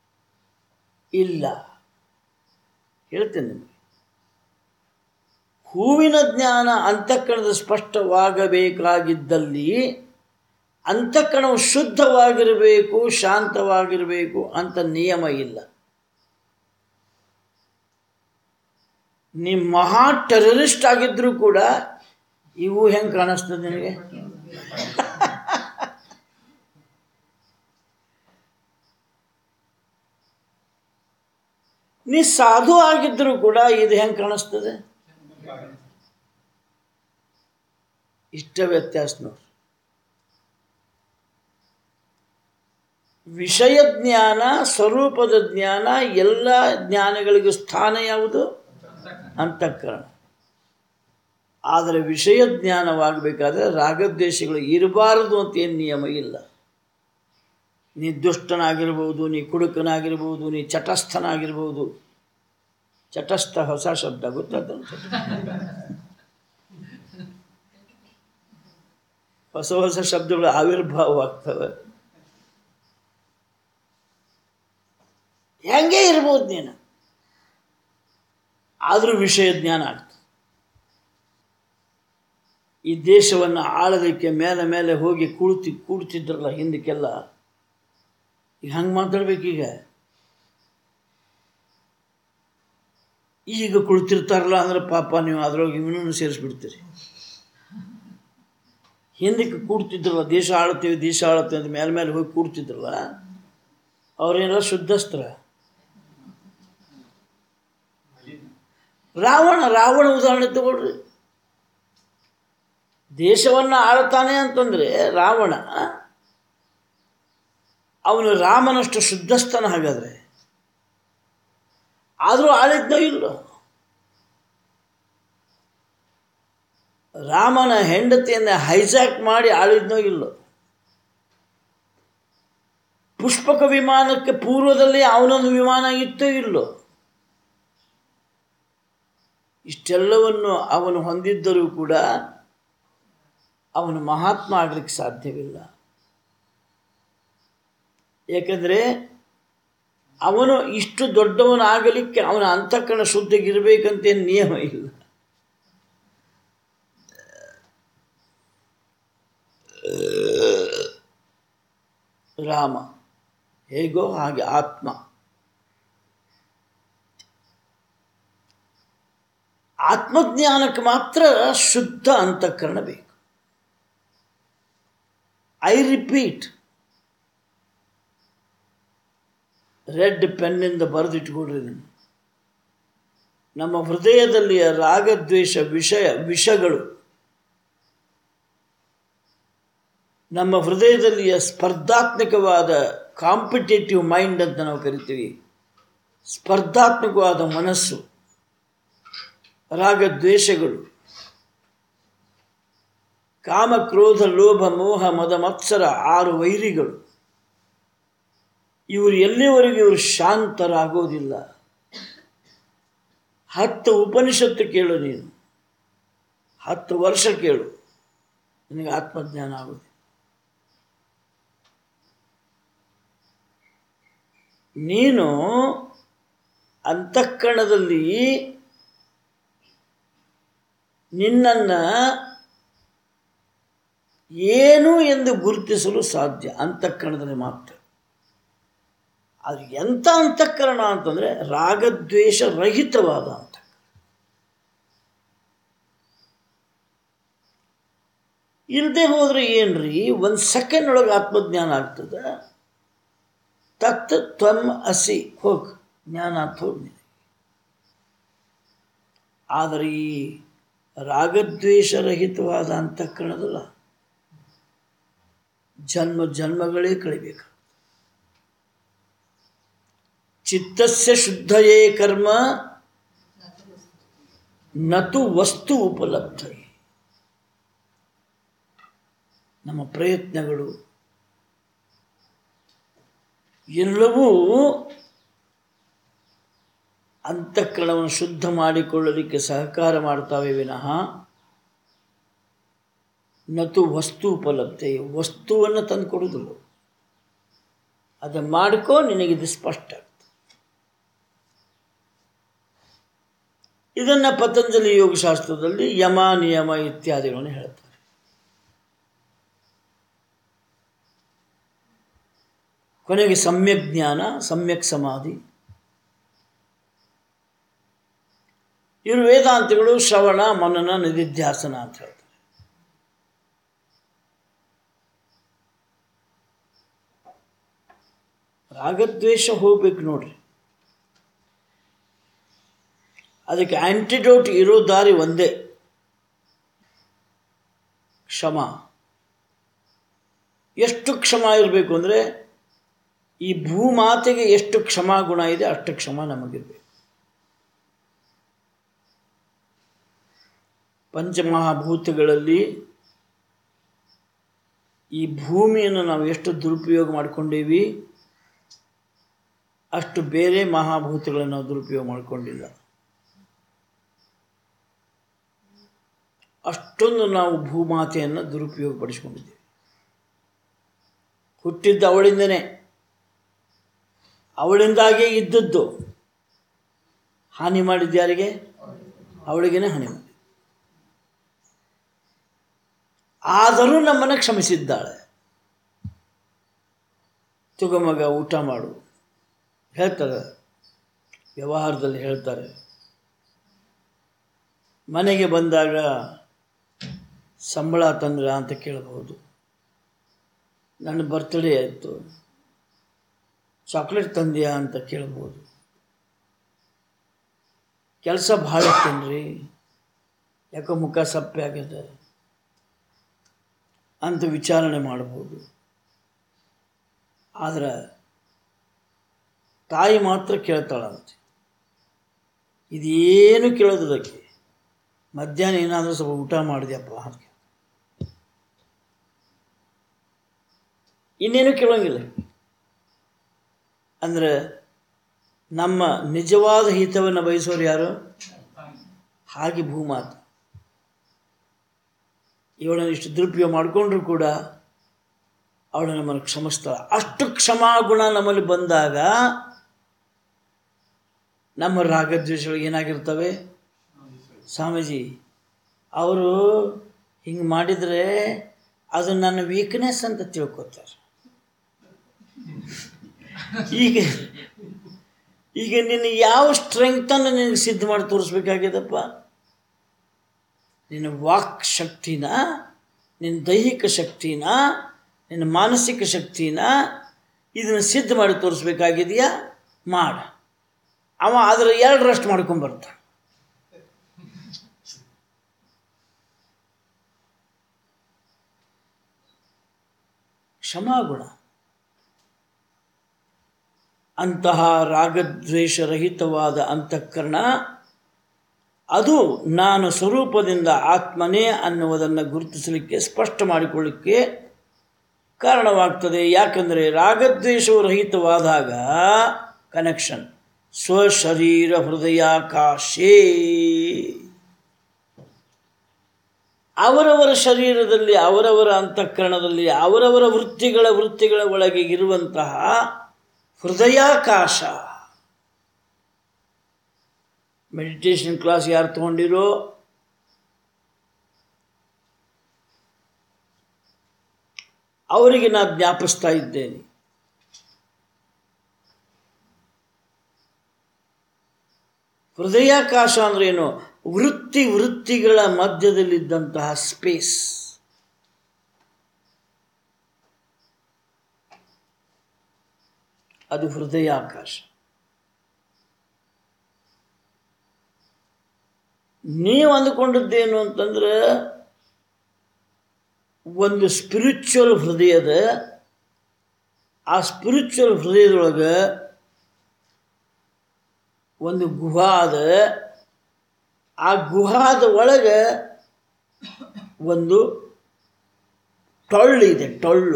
ಇಲ್ಲ ಹೇಳ್ತೇನೆ ನಿಮಗೆ ಹೂವಿನ ಜ್ಞಾನ ಅಂತಃಕರಣದ ಸ್ಪಷ್ಟವಾಗಬೇಕಾಗಿದ್ದಲ್ಲಿ ಅಂತಃಕರಣವು ಶುದ್ಧವಾಗಿರಬೇಕು ಶಾಂತವಾಗಿರಬೇಕು ಅಂತ ನಿಯಮ ಇಲ್ಲ ನೀವು ಮಹಾ ಟೆರರಿಸ್ಟ್ ಆಗಿದ್ರೂ ಕೂಡ ಇವು ಹೆಂಗೆ ಕಾಣಿಸ್ತದೆ ನಿನಗೆ ನೀ ಸಾಧು ಆಗಿದ್ರೂ ಕೂಡ ಇದು ಹೆಂಗೆ ಕಾಣಿಸ್ತದೆ ಇಷ್ಟ ವ್ಯತ್ಯಾಸ ನೋಡಿ ವಿಷಯ ಜ್ಞಾನ ಸ್ವರೂಪದ ಜ್ಞಾನ ಎಲ್ಲ ಜ್ಞಾನಗಳಿಗೂ ಸ್ಥಾನ ಯಾವುದು ಅಂತಃಕರಣ ಆದರೆ ವಿಷಯ ಜ್ಞಾನವಾಗಬೇಕಾದ್ರೆ ರಾಗದ್ವೇಷಗಳು ಇರಬಾರದು ಅಂತ ಏನು ನಿಯಮ ಇಲ್ಲ ನೀ ದುಷ್ಟನಾಗಿರ್ಬೋದು ನೀ ಕುಡುಕನಾಗಿರ್ಬೋದು ನೀ ಚಟಸ್ಥನಾಗಿರ್ಬೋದು ಚಟಸ್ಥ ಹೊಸ ಶಬ್ದ ಗೊತ್ತಾದ ಹೊಸ ಹೊಸ ಶಬ್ದಗಳು ಆವಿರ್ಭಾವವಾಗ್ತವೆ ಹೆಂಗೆ ಇರ್ಬೋದು ನೀನು ಆದರೂ ವಿಷಯ ಜ್ಞಾನ ಆಗ್ತದೆ ಈ ದೇಶವನ್ನು ಆಳೋದಕ್ಕೆ ಮೇಲೆ ಮೇಲೆ ಹೋಗಿ ಕೂಡ್ತಿ ಕೂಡ್ತಿದ್ರಲ್ಲ ಹಿಂದಕ್ಕೆಲ್ಲ ಈಗ ಹಂಗೆ ಮಾತಾಡ್ಬೇಕೀಗ ಈಗ ಕುಳಿತಿರ್ತಾರಲ್ಲ ಅಂದ್ರೆ ಪಾಪ ನೀವು ಅದ್ರೊಳಗೆ ಇವನನ್ನು ಸೇರಿಸ್ಬಿಡ್ತೀರಿ ಹಿಂದಕ್ಕೆ ಕೂಡ್ತಿದ್ರಲ್ಲ ದೇಶ ಆಳ್ತೀವಿ ದೇಶ ಆಳ್ತೀವಿ ಅಂತ ಮೇಲೆ ಮೇಲೆ ಹೋಗಿ ಕೂಡ್ತಿದ್ರಲ್ಲ ಅವ್ರೇನಾರ ಶುದ್ಧಸ್ತ್ರ ರಾವಣ ರಾವಣ ಉದಾಹರಣೆ ತಗೊಳ್ರಿ ದೇಶವನ್ನು ಆಳ್ತಾನೆ ಅಂತಂದರೆ ರಾವಣ ಅವನು ರಾಮನಷ್ಟು ಶುದ್ಧಸ್ಥನ ಹಾಗಾದರೆ ಆದರೂ ಆಳಿದ್ನೋ ಇಲ್ಲೋ ರಾಮನ ಹೆಂಡತಿಯನ್ನು ಹೈಜಾಕ್ ಮಾಡಿ ಆಳಿದ್ನೋ ಇಲ್ಲೋ ಪುಷ್ಪಕ ವಿಮಾನಕ್ಕೆ ಪೂರ್ವದಲ್ಲಿ ಅವನೊಂದು ವಿಮಾನ ಇತ್ತೋ ಇಲ್ಲೋ ಇಷ್ಟೆಲ್ಲವನ್ನು ಅವನು ಹೊಂದಿದ್ದರೂ ಕೂಡ ಅವನು ಮಹಾತ್ಮ ಆಗಲಿಕ್ಕೆ ಸಾಧ್ಯವಿಲ್ಲ ಏಕೆಂದರೆ ಅವನು ಇಷ್ಟು ದೊಡ್ಡವನಾಗಲಿಕ್ಕೆ ಅವನ ಅಂತಃಕರಣ ಶುದ್ಧಿಗಿರಬೇಕಂತೇನು ನಿಯಮ ಇಲ್ಲ ರಾಮ ಹೇಗೋ ಹಾಗೆ ಆತ್ಮ ಆತ್ಮಜ್ಞಾನಕ್ಕೆ ಮಾತ್ರ ಶುದ್ಧ ಅಂತಃಕರಣ ಬೇಕು ಐ ರಿಪೀಟ್ ರೆಡ್ ಪೆನ್ನಿಂದ ಬರೆದಿಟ್ಕೊಡ್ರಿ ನೀವು ನಮ್ಮ ಹೃದಯದಲ್ಲಿಯ ರಾಗದ್ವೇಷ ವಿಷಯ ವಿಷಗಳು ನಮ್ಮ ಹೃದಯದಲ್ಲಿಯ ಸ್ಪರ್ಧಾತ್ಮಕವಾದ ಕಾಂಪಿಟೇಟಿವ್ ಮೈಂಡ್ ಅಂತ ನಾವು ಕರಿತೀವಿ ಸ್ಪರ್ಧಾತ್ಮಕವಾದ ಮನಸ್ಸು ರಾಗದ್ವೇಷಗಳು ಕಾಮ ಕ್ರೋಧ ಲೋಭ ಮೋಹ ಮದ ಮತ್ಸರ ಆರು ವೈರಿಗಳು ಇವರು ಎಲ್ಲಿವರೆಗೂ ಇವರು ಶಾಂತರಾಗೋದಿಲ್ಲ ಹತ್ತು ಉಪನಿಷತ್ತು ಕೇಳು ನೀನು ಹತ್ತು ವರ್ಷ ಕೇಳು ನಿನಗೆ ಆತ್ಮಜ್ಞಾನ ಆಗುವುದು ನೀನು ಅಂತಃಕರಣದಲ್ಲಿ ನಿನ್ನನ್ನು ಏನು ಎಂದು ಗುರುತಿಸಲು ಸಾಧ್ಯ ಅಂತಃಕರಣದಲ್ಲಿ ಮಾತ್ರ ಅದು ಎಂಥ ಅಂತಃಕರಣ ಅಂತಂದರೆ ರಾಗದ್ವೇಷ ರಹಿತವಾದ ಅಂತ ಇಲ್ಲದೆ ಹೋದರೆ ಏನ್ರಿ ಒಂದು ಸೆಕೆಂಡ್ ಒಳಗೆ ಆತ್ಮಜ್ಞಾನ ಆಗ್ತದೆ ತತ್ ತ್ವಮ್ ಅಸಿ ಹೋಗ್ ಜ್ಞಾನ ಅಂತ ಹೋಗಿ ಆದರೆ ಈ ರಾಗದ್ವೇಷರಹಿತವಾದ ಅಂತಃಕರಣದಲ್ಲ ಜನ್ಮ ಜನ್ಮಗಳೇ ಕಳಿಬೇಕು ಚಿತ್ತಸ್ಯ ಶುದ್ಧಯೇ ಕರ್ಮ ನತು ವಸ್ತು ಉಪಲಬ್ಧ ನಮ್ಮ ಪ್ರಯತ್ನಗಳು ಎಲ್ಲವೂ ಅಂತಃಕರಣವನ್ನು ಶುದ್ಧ ಮಾಡಿಕೊಳ್ಳಲಿಕ್ಕೆ ಸಹಕಾರ ಮಾಡ್ತಾವೆ ವಿನಃ ನತು ವಸ್ತು ಉಪಲಬ್ಧ ವಸ್ತುವನ್ನು ತಂದು ಕೊಡುವುದಿಲ್ಲ ಅದನ್ನು ಮಾಡ್ಕೋ ನಿನಗಿದು ಸ್ಪಷ್ಟ ಇದನ್ನು ಪತಂಜಲಿ ಯೋಗಶಾಸ್ತ್ರದಲ್ಲಿ ಯಮ ನಿಯಮ ಇತ್ಯಾದಿಗಳನ್ನು ಹೇಳ್ತಾರೆ ಕೊನೆಗೆ ಸಮ್ಯಕ್ ಜ್ಞಾನ ಸಮ್ಯಕ್ ಸಮಾಧಿ ಇವರು ವೇದಾಂತಿಗಳು ಶ್ರವಣ ಮನನ ನಿಧಿಧ್ಯಾಸನ ಅಂತ ಹೇಳ್ತಾರೆ ರಾಗದ್ವೇಷ ಹೋಗ್ಬೇಕು ನೋಡ್ರಿ ಅದಕ್ಕೆ ಆಂಟಿಡೋಟ್ ಇರೋ ದಾರಿ ಒಂದೇ ಕ್ಷಮ ಎಷ್ಟು ಕ್ಷಮ ಇರಬೇಕು ಅಂದರೆ ಈ ಭೂಮಾತೆಗೆ ಎಷ್ಟು ಕ್ಷಮಾ ಗುಣ ಇದೆ ಅಷ್ಟು ಕ್ಷಮ ನಮಗಿರಬೇಕು ಪಂಚಮಹಾಭೂತಗಳಲ್ಲಿ ಈ ಭೂಮಿಯನ್ನು ನಾವು ಎಷ್ಟು ದುರುಪಯೋಗ ಮಾಡಿಕೊಂಡೀವಿ ಅಷ್ಟು ಬೇರೆ ಮಹಾಭೂತಗಳನ್ನು ನಾವು ದುರುಪಯೋಗ ಮಾಡಿಕೊಂಡಿಲ್ಲ ಅಷ್ಟೊಂದು ನಾವು ಭೂಮಾತೆಯನ್ನು ದುರುಪಯೋಗ ಪಡಿಸ್ಕೊಂಡಿದ್ದೀವಿ ಹುಟ್ಟಿದ್ದು ಅವಳಿಂದನೇ ಅವಳಿಂದಾಗೇ ಇದ್ದದ್ದು ಹಾನಿ ಮಾಡಿದ್ದು ಯಾರಿಗೆ ಅವಳಿಗೇನೆ ಹಾನಿ ಮಾಡಿ ಆದರೂ ನಮ್ಮನ್ನು ಕ್ಷಮಿಸಿದ್ದಾಳೆ ತುಗಮಗ ಊಟ ಮಾಡು ಹೇಳ್ತಾರೆ ವ್ಯವಹಾರದಲ್ಲಿ ಹೇಳ್ತಾರೆ ಮನೆಗೆ ಬಂದಾಗ ಸಂಬಳ ತಂದ್ರ ಅಂತ ಕೇಳಬಹುದು ನನ್ನ ಬರ್ತ್ಡೇ ಆಯಿತು ಚಾಕ್ಲೇಟ್ ತಂದ್ಯಾ ಅಂತ ಕೇಳ್ಬೋದು ಕೆಲಸ ಭಾಳ ಇತ್ತೇನ್ರಿ ಯಾಕೋ ಮುಖ ಸಪ್ಪೆ ಆಗಿದೆ ಅಂತ ವಿಚಾರಣೆ ಮಾಡ್ಬೋದು ಆದರೆ ತಾಯಿ ಮಾತ್ರ ಕೇಳ್ತಾಳಂತೆ ಇದೇನು ಕೇಳೋದಕ್ಕೆ ಮಧ್ಯಾಹ್ನ ಏನಾದರೂ ಸ್ವಲ್ಪ ಊಟ ಮಾಡಿದ್ಯಪ್ಪ ಅಂತ ಇನ್ನೇನು ಕೇಳೋಂಗಿಲ್ಲ ಅಂದರೆ ನಮ್ಮ ನಿಜವಾದ ಹಿತವನ್ನು ಬಯಸೋರು ಯಾರು ಹಾಗೆ ಭೂಮಾತ ಇವಳನ್ನು ಇಷ್ಟು ದುರುಪಯೋಗ ಮಾಡಿಕೊಂಡ್ರು ಕೂಡ ಅವಳು ನಮ್ಮನ್ನು ಕ್ಷಮಿಸ್ತಾಳೆ ಅಷ್ಟು ಕ್ಷಮಾಗುಣ ನಮ್ಮಲ್ಲಿ ಬಂದಾಗ ನಮ್ಮ ರಾಗದ್ವೇಷಗಳು ಏನಾಗಿರ್ತವೆ ಸ್ವಾಮೀಜಿ ಅವರು ಹಿಂಗೆ ಮಾಡಿದರೆ ಅದು ನನ್ನ ವೀಕ್ನೆಸ್ ಅಂತ ತಿಳ್ಕೊತಾರೆ ಈಗ ಈಗ ನಿನ್ನ ಯಾವ ಸ್ಟ್ರೆಂಗ್ತನ್ನು ನಿನಗೆ ಸಿದ್ಧ ಮಾಡಿ ತೋರಿಸ್ಬೇಕಾಗ್ಯದಪ್ಪ ನಿನ್ನ ವಾಕ್ ಶಕ್ತಿನ ನಿನ್ನ ದೈಹಿಕ ಶಕ್ತಿನ ನಿನ್ನ ಮಾನಸಿಕ ಶಕ್ತಿನ ಇದನ್ನು ಸಿದ್ಧ ಮಾಡಿ ತೋರಿಸ್ಬೇಕಾಗಿದೆಯಾ ಮಾಡ ಅವ ಅದರ ಎರಡರಷ್ಟು ಮಾಡ್ಕೊಂಬರ್ತಾನೆ ಕ್ಷಮಾಗುಣ ಅಂತಹ ರಾಗದ್ವೇಷರಹಿತವಾದ ಅಂತಃಕರಣ ಅದು ನಾನು ಸ್ವರೂಪದಿಂದ ಆತ್ಮನೇ ಅನ್ನುವುದನ್ನು ಗುರುತಿಸಲಿಕ್ಕೆ ಸ್ಪಷ್ಟ ಮಾಡಿಕೊಳ್ಳಿಕ್ಕೆ ಕಾರಣವಾಗ್ತದೆ ಯಾಕಂದರೆ ರಾಗದ್ವೇಷವು ರಹಿತವಾದಾಗ ಕನೆಕ್ಷನ್ ಸ್ವಶರೀರ ಹೃದಯಾಕಾಶೇ ಅವರವರ ಶರೀರದಲ್ಲಿ ಅವರವರ ಅಂತಃಕರಣದಲ್ಲಿ ಅವರವರ ವೃತ್ತಿಗಳ ವೃತ್ತಿಗಳ ಒಳಗೆ ಇರುವಂತಹ ಹೃದಯಾಕಾಶ ಮೆಡಿಟೇಷನ್ ಕ್ಲಾಸ್ ಯಾರು ತಗೊಂಡಿರೋ ಅವರಿಗೆ ನಾನು ಜ್ಞಾಪಿಸ್ತಾ ಇದ್ದೇನೆ ಹೃದಯಾಕಾಶ ಅಂದ್ರೆ ಏನು ವೃತ್ತಿ ವೃತ್ತಿಗಳ ಮಧ್ಯದಲ್ಲಿದ್ದಂತಹ ಸ್ಪೇಸ್ ಅದು ಹೃದಯಾಕಾಶ ನೀವು ಅಂದುಕೊಂಡದ್ದೇನು ಅಂತಂದ್ರೆ ಒಂದು ಸ್ಪಿರಿಚುವಲ್ ಹೃದಯದ ಆ ಸ್ಪಿರಿಚುವಲ್ ಹೃದಯದೊಳಗೆ ಒಂದು ಗುಹಾದ ಆ ಗುಹಾದ ಒಳಗೆ ಒಂದು ಟೊಳ್ಳು ಇದೆ ಟೊಳ್ಳು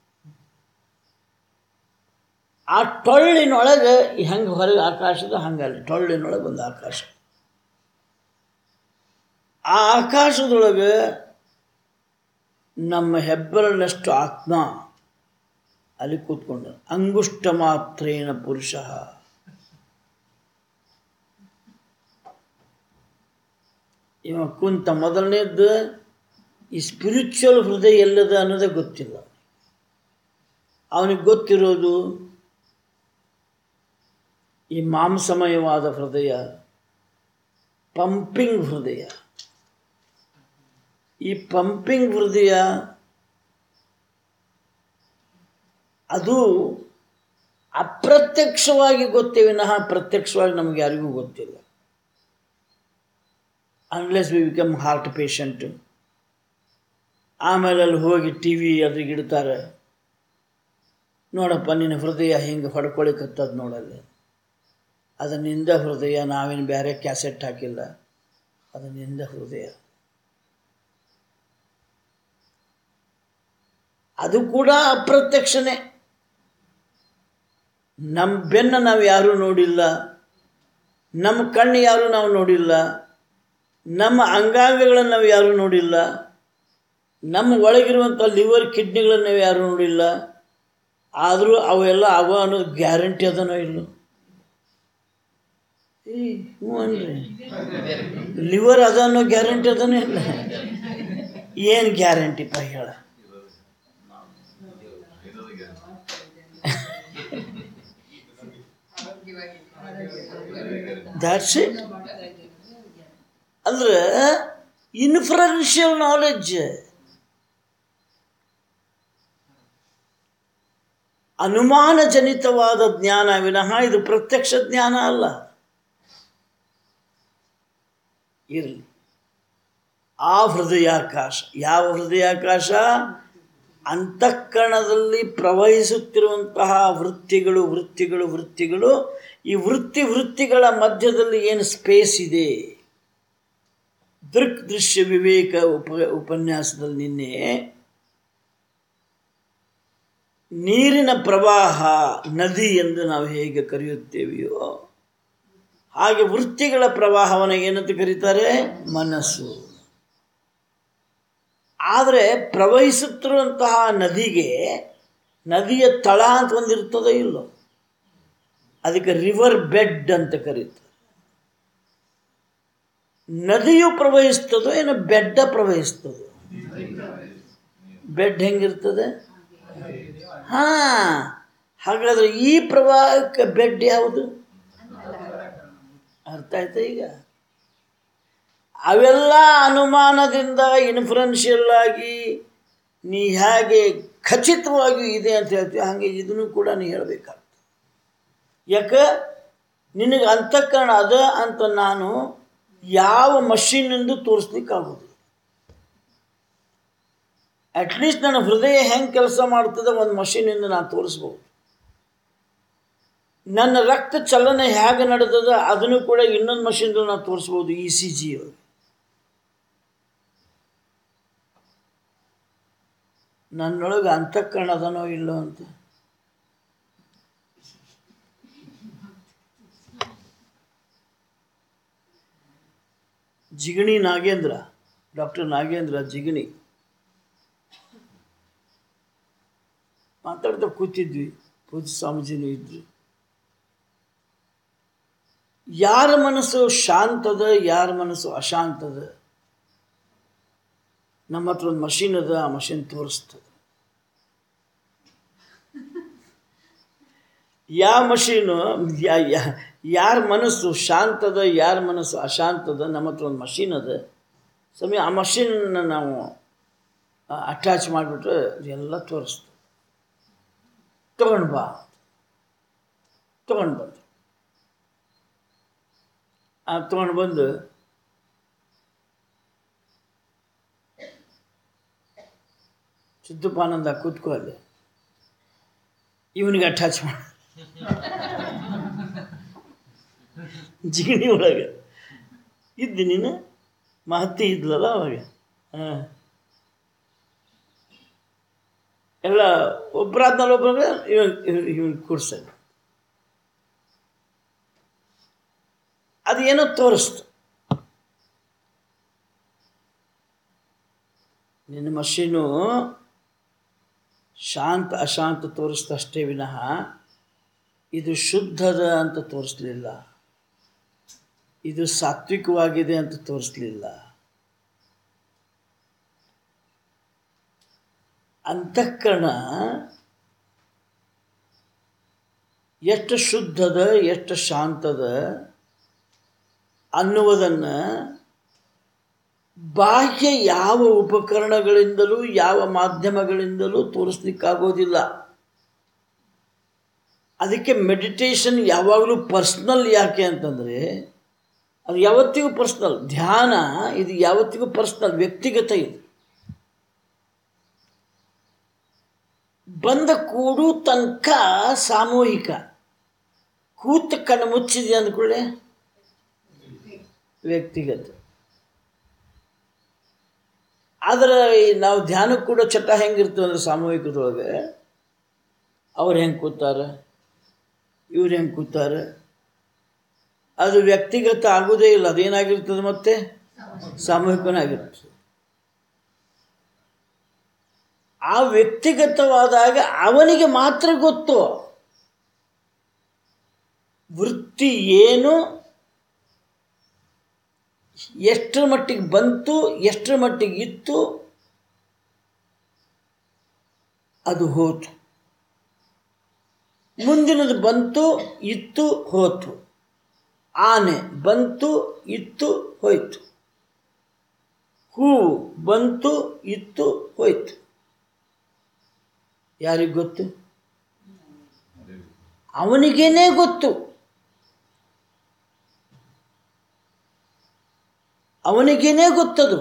ಆ ಟೊಳ್ಳಿನೊಳಗೆ ಹೆಂಗೆ ಹೊರಗೆ ಆಕಾಶದ ಹಂಗಲ್ಲ ಟೊಳ್ಳಿನೊಳಗೆ ಒಂದು ಆಕಾಶ ಆ ಆಕಾಶದೊಳಗೆ ನಮ್ಮ ಹೆಬ್ಬರಳಷ್ಟು ಆತ್ಮ ಅಲ್ಲಿ ಕೂತ್ಕೊಂಡ ಅಂಗುಷ್ಟ ಮಾತ್ರೇನ ಪುರುಷ ಇವ ಕುಂತ ಮೊದಲನೇದ್ದು ಈ ಸ್ಪಿರಿಚುವಲ್ ಹೃದಯ ಎಲ್ಲದ ಅನ್ನೋದೇ ಗೊತ್ತಿಲ್ಲ ಅವನಿಗೆ ಗೊತ್ತಿರೋದು ಈ ಮಾಂಸಮಯವಾದ ಹೃದಯ ಪಂಪಿಂಗ್ ಹೃದಯ ಈ ಪಂಪಿಂಗ್ ಹೃದಯ ಅದು ಅಪ್ರತ್ಯಕ್ಷವಾಗಿ ಗೊತ್ತೇ ವಿನಃ ಪ್ರತ್ಯಕ್ಷವಾಗಿ ನಮಗೆ ಯಾರಿಗೂ ಗೊತ್ತಿಲ್ಲ unless we become heart patient ಆಮೇಲೆ ಅಲ್ಲಿ ಹೋಗಿ ಟಿ ವಿ ಅದ್ರಿಗೆ ಇಡ್ತಾರೆ ನೋಡಪ್ಪ ನಿನ್ನ ಹೃದಯ ಹಿಂಗೆ ಹೊಡ್ಕೊಳಿಕತ್ತದ ನೋಡಲ್ಲಿ ಅದು ನಿಂದ ಹೃದಯ ನಾವೇನು ಬೇರೆ ಕ್ಯಾಸೆಟ್ ಹಾಕಿಲ್ಲ ಅದು ನಿಂದ ಹೃದಯ ಅದು ಕೂಡ ಅಪ್ರತ್ಯಕ್ಷನೇ ನಮ್ಮ ಬೆನ್ನು ನಾವು ಯಾರೂ ನೋಡಿಲ್ಲ ನಮ್ಮ ಕಣ್ಣು ಯಾರೂ ನಾವು ನೋಡಿಲ್ಲ ನಮ್ಮ ಅಂಗಾಂಗಗಳನ್ನು ನಾವು ಯಾರೂ ನೋಡಿಲ್ಲ ನಮ್ಮ ಒಳಗಿರುವಂಥ ಲಿವರ್ ಕಿಡ್ನಿಗಳನ್ನು ನಾವು ಯಾರೂ ನೋಡಿಲ್ಲ ಆದರೂ ಅವೆಲ್ಲ ಅವ ಅನ್ನೋದು ಗ್ಯಾರಂಟಿ ಅದನೋ ಇಲ್ಲೋ ಏ ಹ್ಞೂ ಅನ್ರಿ ಲಿವರ್ ಅದ ಅನ್ನೋ ಗ್ಯಾರಂಟಿ ಅದನೋ ಇಲ್ಲ ಏನು ಗ್ಯಾರಂಟಿಪ್ಪ ಹೇಳ ದ್ಯಾಟ್ಸ್ ಇಟ್ ಅಂದ್ರೆ ಇನ್ಫ್ಲುಯೆನ್ಷಿಯಲ್ ನಾಲೆಡ್ಜ್ ಅನುಮಾನಜನಿತವಾದ ಜ್ಞಾನ ವಿನಃ ಇದು ಪ್ರತ್ಯಕ್ಷ ಜ್ಞಾನ ಅಲ್ಲ ಇರಲಿ ಆ ಹೃದಯಾಕಾಶ ಯಾವ ಹೃದಯಾಕಾಶ ಅಂತಃಕರಣದಲ್ಲಿ ಪ್ರವಹಿಸುತ್ತಿರುವಂತಹ ವೃತ್ತಿಗಳು ವೃತ್ತಿಗಳು ವೃತ್ತಿಗಳು ಈ ವೃತ್ತಿ ವೃತ್ತಿಗಳ ಮಧ್ಯದಲ್ಲಿ ಏನು ಸ್ಪೇಸ್ ಇದೆ ದೃಕ್ ದೃಶ್ಯ ವಿವೇಕ ಉಪ ಉಪನ್ಯಾಸದಲ್ಲಿ ನಿನ್ನೆ ನೀರಿನ ಪ್ರವಾಹ ನದಿ ಎಂದು ನಾವು ಹೇಗೆ ಕರೆಯುತ್ತೇವೆಯೋ ಹಾಗೆ ವೃತ್ತಿಗಳ ಪ್ರವಾಹವನ್ನು ಏನಂತ ಕರೀತಾರೆ ಮನಸ್ಸು ಆದರೆ ಪ್ರವಹಿಸುತ್ತಿರುವಂತಹ ನದಿಗೆ ನದಿಯ ತಳ ಅಂತ ಒಂದಿರ್ತದೋ ಇಲ್ಲೋ ಅದಕ್ಕೆ ರಿವರ್ ಬೆಡ್ ಅಂತ ಕರೀತಾರೆ ನದಿಯು ಪ್ರವಹಿಸ್ತದೋ ಏನೋ ಬೆಡ್ಡ ಪ್ರವಹಿಸ್ತದೋ ಬೆಡ್ ಹೆಂಗಿರ್ತದೆ ಹಾ ಹಾಗಾದ್ರೆ ಈ ಪ್ರವಾಹಕ್ಕೆ ಬೆಡ್ ಯಾವುದು ಅರ್ಥ ಆಯ್ತಾ ಈಗ ಅವೆಲ್ಲ ಅನುಮಾನದಿಂದ ಇನ್ಫ್ಲುಯೆನ್ಷಿಯಲ್ ಆಗಿ ನೀ ಹೇಗೆ ಖಚಿತವಾಗಿ ಇದೆ ಅಂತ ಹೇಳ್ತೀವಿ ಹಾಗೆ ಇದನ್ನು ಕೂಡ ನೀ ಹೇಳಬೇಕಾಗ್ತದೆ ಯಾಕೆ ನಿನಗೆ ಅಂತಃಕರಣ ಅದ ಅಂತ ನಾನು ಯಾವ ಮಷೀನಿಂದ ತೋರಿಸ್ಲಿಕ್ಕಾಗೋದು ಅಟ್ಲೀಸ್ಟ್ ನನ್ನ ಹೃದಯ ಹೆಂಗೆ ಕೆಲಸ ಮಾಡ್ತದೆ ಒಂದು ಮಷೀನಿಂದ ನಾನು ತೋರಿಸ್ಬೋದು ನನ್ನ ರಕ್ತ ಚಲನೆ ಹೇಗೆ ನಡೆದದ ಅದನ್ನು ಕೂಡ ಇನ್ನೊಂದು ಮಷೀನ್ದಲ್ಲಿ ನಾನು ತೋರಿಸ್ಬೋದು ಇ ಸಿ ಜಿ ನನ್ನೊಳಗೆ ಅಂತಃಕರಣ ಅದನೋ ಇಲ್ಲೋ ಅಂತ ಜಿಗಣಿ ನಾಗೇಂದ್ರ ಡಾಕ್ಟರ್ ನಾಗೇಂದ್ರ ಜಿಗಣಿ ಮಾತಾಡ್ತಾ ಕೂತಿದ್ವಿ ಪೂಜೆ ಸ್ವಾಮೀಜಿನೂ ಇದ್ವಿ ಯಾರ ಮನಸ್ಸು ಶಾಂತದ ಯಾರ ಮನಸ್ಸು ಅಶಾಂತದ ನಮ್ಮ ಹತ್ರ ಒಂದು ಮಷೀನ್ ಅದ ಆ ಮಷೀನ್ ತೋರಿಸ್ತದೆ ಯಾವ ಮಷೀನು ಯಾರ ಮನಸ್ಸು ಶಾಂತದ ಯಾರ ಮನಸ್ಸು ಅಶಾಂತದ ನಮ್ಮ ಹತ್ರ ಒಂದು ಮಷೀನ್ ಅದ ಸಮಯ ಆ ಮಷೀನನ್ನು ನಾವು ಅಟ್ಯಾಚ್ ಮಾಡಿಬಿಟ್ರೆ ಎಲ್ಲ ತೋರಿಸ್ತದೆ ತಗೊಂಡು ಬಾ ತಗೊಂಡು ಬಂದು ಆ ತೊಗೊಂಡು ಬಂದು ಸಿದ್ದಪ್ಪಾನಂದ ಕೂತ್ಕೋ ಅಲ್ಲಿ ಇವನಿಗೆ ಅಟ್ಯಾಚ್ ಮಾಡಿ ಜಿಗಣಿ ಒಳಗೆ ಇದ್ದಿ ನೀನು ಮಹತ್ತಿ ಇದ್ಲಲ್ಲ ಅವಾಗ ಹಾಂ ಎಲ್ಲ ಒಬ್ಬರಾದ್ಮೇಲೆ ಒಬ್ಬರ ಇವನ್ ಇವನ್ ಕೂರ್ಸೋದು ಅದು ಏನೋ ತೋರಿಸ್ತು ನಿನ್ನ ಮಷೀನು ಶಾಂತ ಅಶಾಂತ ತೋರಿಸ್ತಷ್ಟೇ ವಿನಃ ಇದು ಶುದ್ಧದ ಅಂತ ತೋರಿಸ್ಲಿಲ್ಲ ಇದು ಸಾತ್ವಿಕವಾಗಿದೆ ಅಂತ ತೋರಿಸ್ಲಿಲ್ಲ ಅಂತಃಕರಣ ಎಷ್ಟು ಶುದ್ಧದ ಎಷ್ಟು ಶಾಂತದ ಅನ್ನುವುದನ್ನು ಬಾಹ್ಯ ಯಾವ ಉಪಕರಣಗಳಿಂದಲೂ ಯಾವ ಮಾಧ್ಯಮಗಳಿಂದಲೂ ತೋರಿಸ್ಲಿಕ್ಕಾಗೋದಿಲ್ಲ ಅದಕ್ಕೆ ಮೆಡಿಟೇಷನ್ ಯಾವಾಗಲೂ ಪರ್ಸ್ನಲ್ ಯಾಕೆ ಅಂತಂದರೆ ಅದು ಯಾವತ್ತಿಗೂ ಪರ್ಸ್ನಲ್ ಧ್ಯಾನ ಇದು ಯಾವತ್ತಿಗೂ ಪರ್ಸ್ನಲ್ ವ್ಯಕ್ತಿಗತ ಇದು ಬಂದ ಕೂಡು ತನಕ ಸಾಮೂಹಿಕ ಕೂತ ಕಣ್ಣು ಮುಚ್ಚಿದೆ ಅಂದ್ಕೊಳ್ಳೆ ವ್ಯಕ್ತಿಗತ ಆದರೆ ಈ ನಾವು ಧ್ಯಾನಕ್ಕೆ ಕೂಡ ಚಟ ಹೆಂಗಿರ್ತವೆ ಅಂದ್ರೆ ಸಾಮೂಹಿಕದೊಳಗೆ ಅವ್ರು ಹೆಂಗೆ ಕೂತಾರೆ ಇವ್ರು ಹೆಂಗೆ ಕೂತಾರೆ ಅದು ವ್ಯಕ್ತಿಗತ ಆಗೋದೇ ಇಲ್ಲ ಅದೇನಾಗಿರ್ತದೆ ಮತ್ತೆ ಸಾಮೂಹಿಕನಾಗಿರ್ತದೆ ಆ ವ್ಯಕ್ತಿಗತವಾದಾಗ ಅವನಿಗೆ ಮಾತ್ರ ಗೊತ್ತು ವೃತ್ತಿ ಏನು ಎಷ್ಟರ ಮಟ್ಟಿಗೆ ಬಂತು ಎಷ್ಟರ ಮಟ್ಟಿಗೆ ಇತ್ತು ಅದು ಹೋತು ಮುಂದಿನದು ಬಂತು ಇತ್ತು ಹೋತು ಆನೆ ಬಂತು ಇತ್ತು ಹೋಯ್ತು ಹೂವು ಬಂತು ಇತ್ತು ಹೋಯ್ತು ಯಾರಿಗೆ ಗೊತ್ತು ಅವನಿಗೇನೇ ಗೊತ್ತು ಅವನಿಗೇನೇ ಗೊತ್ತದು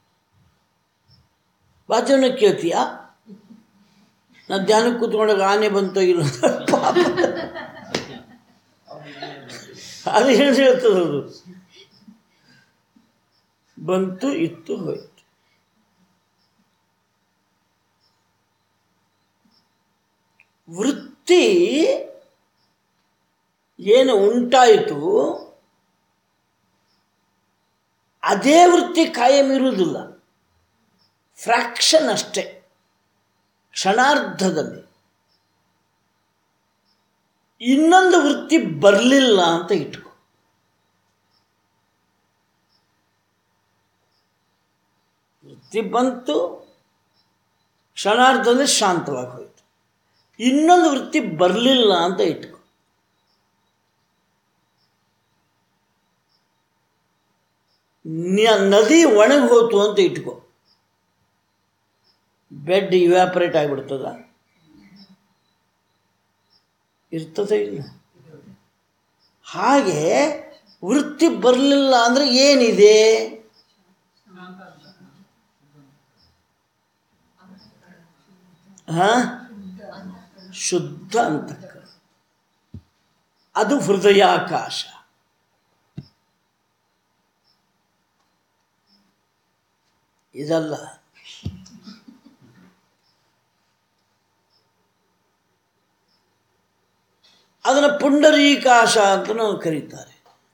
ಬಾಜನ ಕೇಳ್ತೀಯ ನಾ ಧ್ಯಾನಕ್ಕೆ ಕೂತ್ಕೊಂಡಾಗ ಆನೆ ಬಂತೋ ಇಲ್ಲ ಪಾಪ ಅದು ಏನು ಹೇಳ್ತದೆ ಅದು ಬಂತು ಇತ್ತು ಹೋಯ್ತು ವೃತ್ತಿ ಏನು ಉಂಟಾಯಿತು ಅದೇ ವೃತ್ತಿ ಕಾಯಂ ಇರುವುದಿಲ್ಲ ಫ್ರ್ಯಾಕ್ಷನ್ ಅಷ್ಟೇ ಕ್ಷಣಾರ್ಧದಲ್ಲಿ ಇನ್ನೊಂದು ವೃತ್ತಿ ಬರಲಿಲ್ಲ ಅಂತ ಇಟ್ಕೊ ವೃತ್ತಿ ಬಂತು ಕ್ಷಣಾರ್ಧದಲ್ಲಿ ಶಾಂತವಾಗಿ ಹೋಯಿತು ಇನ್ನೊಂದು ವೃತ್ತಿ ಬರಲಿಲ್ಲ ಅಂತ ಇಟ್ಕೊ ನ- ನದಿ ಒಣಗಿ ಹೋತು ಅಂತ ಇಟ್ಕೊ ಬೆಡ್ ಇವ್ಯಾಪರೇಟ್ ಆಗಿಬಿಡ್ತದ ಇರ್ತದೆ ಇಲ್ಲ ಹಾಗೆ ವೃತ್ತಿ ಬರಲಿಲ್ಲ ಅಂದರೆ ಏನಿದೆ ಹಾ ಶುದ್ಧ ಅಂತಕ್ಕ ಅದು ಹೃದಯಾಕಾಶ ಇದಲ್ಲ ಅದನ್ನು ಪುಂಡರೀಕಾಶ ಅಂತ ನಾವು ಕರೀತಾರೆ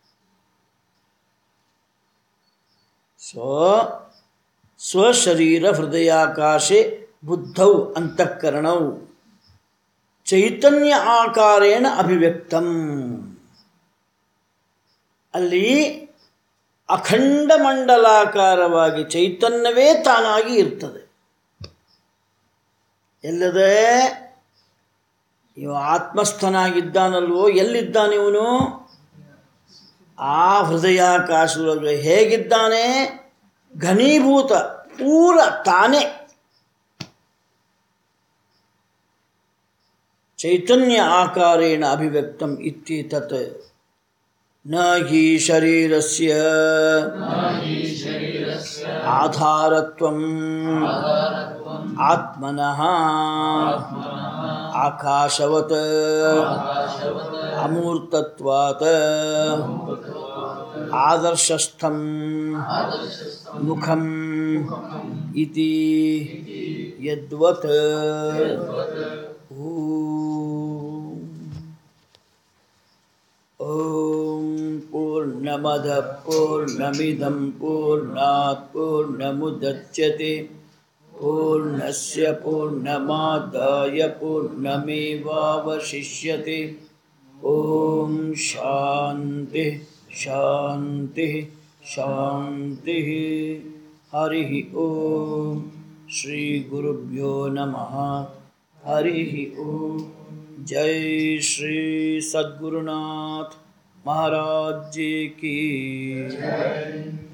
ಸೊ ಸ್ವಶರೀರ ಹೃದಯಾಕಾಶೆ ಬುದ್ಧೌ ಅಂತಃಕರಣವು ಚೈತನ್ಯ ಆಕಾರೇಣ ಅಭಿವ್ಯಕ್ತಂ ಅಲ್ಲಿ ಅಖಂಡ ಮಂಡಲಾಕಾರವಾಗಿ ಚೈತನ್ಯವೇ ತಾನಾಗಿ ಇರ್ತದೆ ಎಲ್ಲದೆ ಇವ ಆತ್ಮಸ್ಥನಾಗಿದ್ದಾನಲ್ವೋ ಎಲ್ಲಿದ್ದಾನೆ ಇವನು ಆ ಹೃದಯಾಕಾಶದೊಳಗೆ ಹೇಗಿದ್ದಾನೆ ಘನೀಭೂತ ಪೂರ ತಾನೇ ಚೈತನ್ಯ ಆಕಾರೇಣ ಅಭಿವ್ಯಕ್ತಂ ಇತ್ಯೇತತ್ ನ ಹಿ ಶರೀರಸ್ಯ ಆಧಾರತ್ವಂ ಆತ್ಮನಃ ಆಕಾಶವತ್ ಅಮೂರ್ತತ್ವಾತ್ ಆದರ್ಶಸ್ಥಂ ಮುಖಂ ಇತಿ ಯದ್ವತ್ ಓಂ ॐ पूर्णमदः पूर्णमिदं पूर्णात् पूर्णमुदच्यते पूर्णस्य पूर्णमादाय पूर्णमेवावशिष्यते ॐ शान्तिः शान्तिः शान्तिः हरिः ॐ श्रीगुरुभ्यो नमः हरिः ओम जय श्री सद्गुरुनाथ महाराज जी की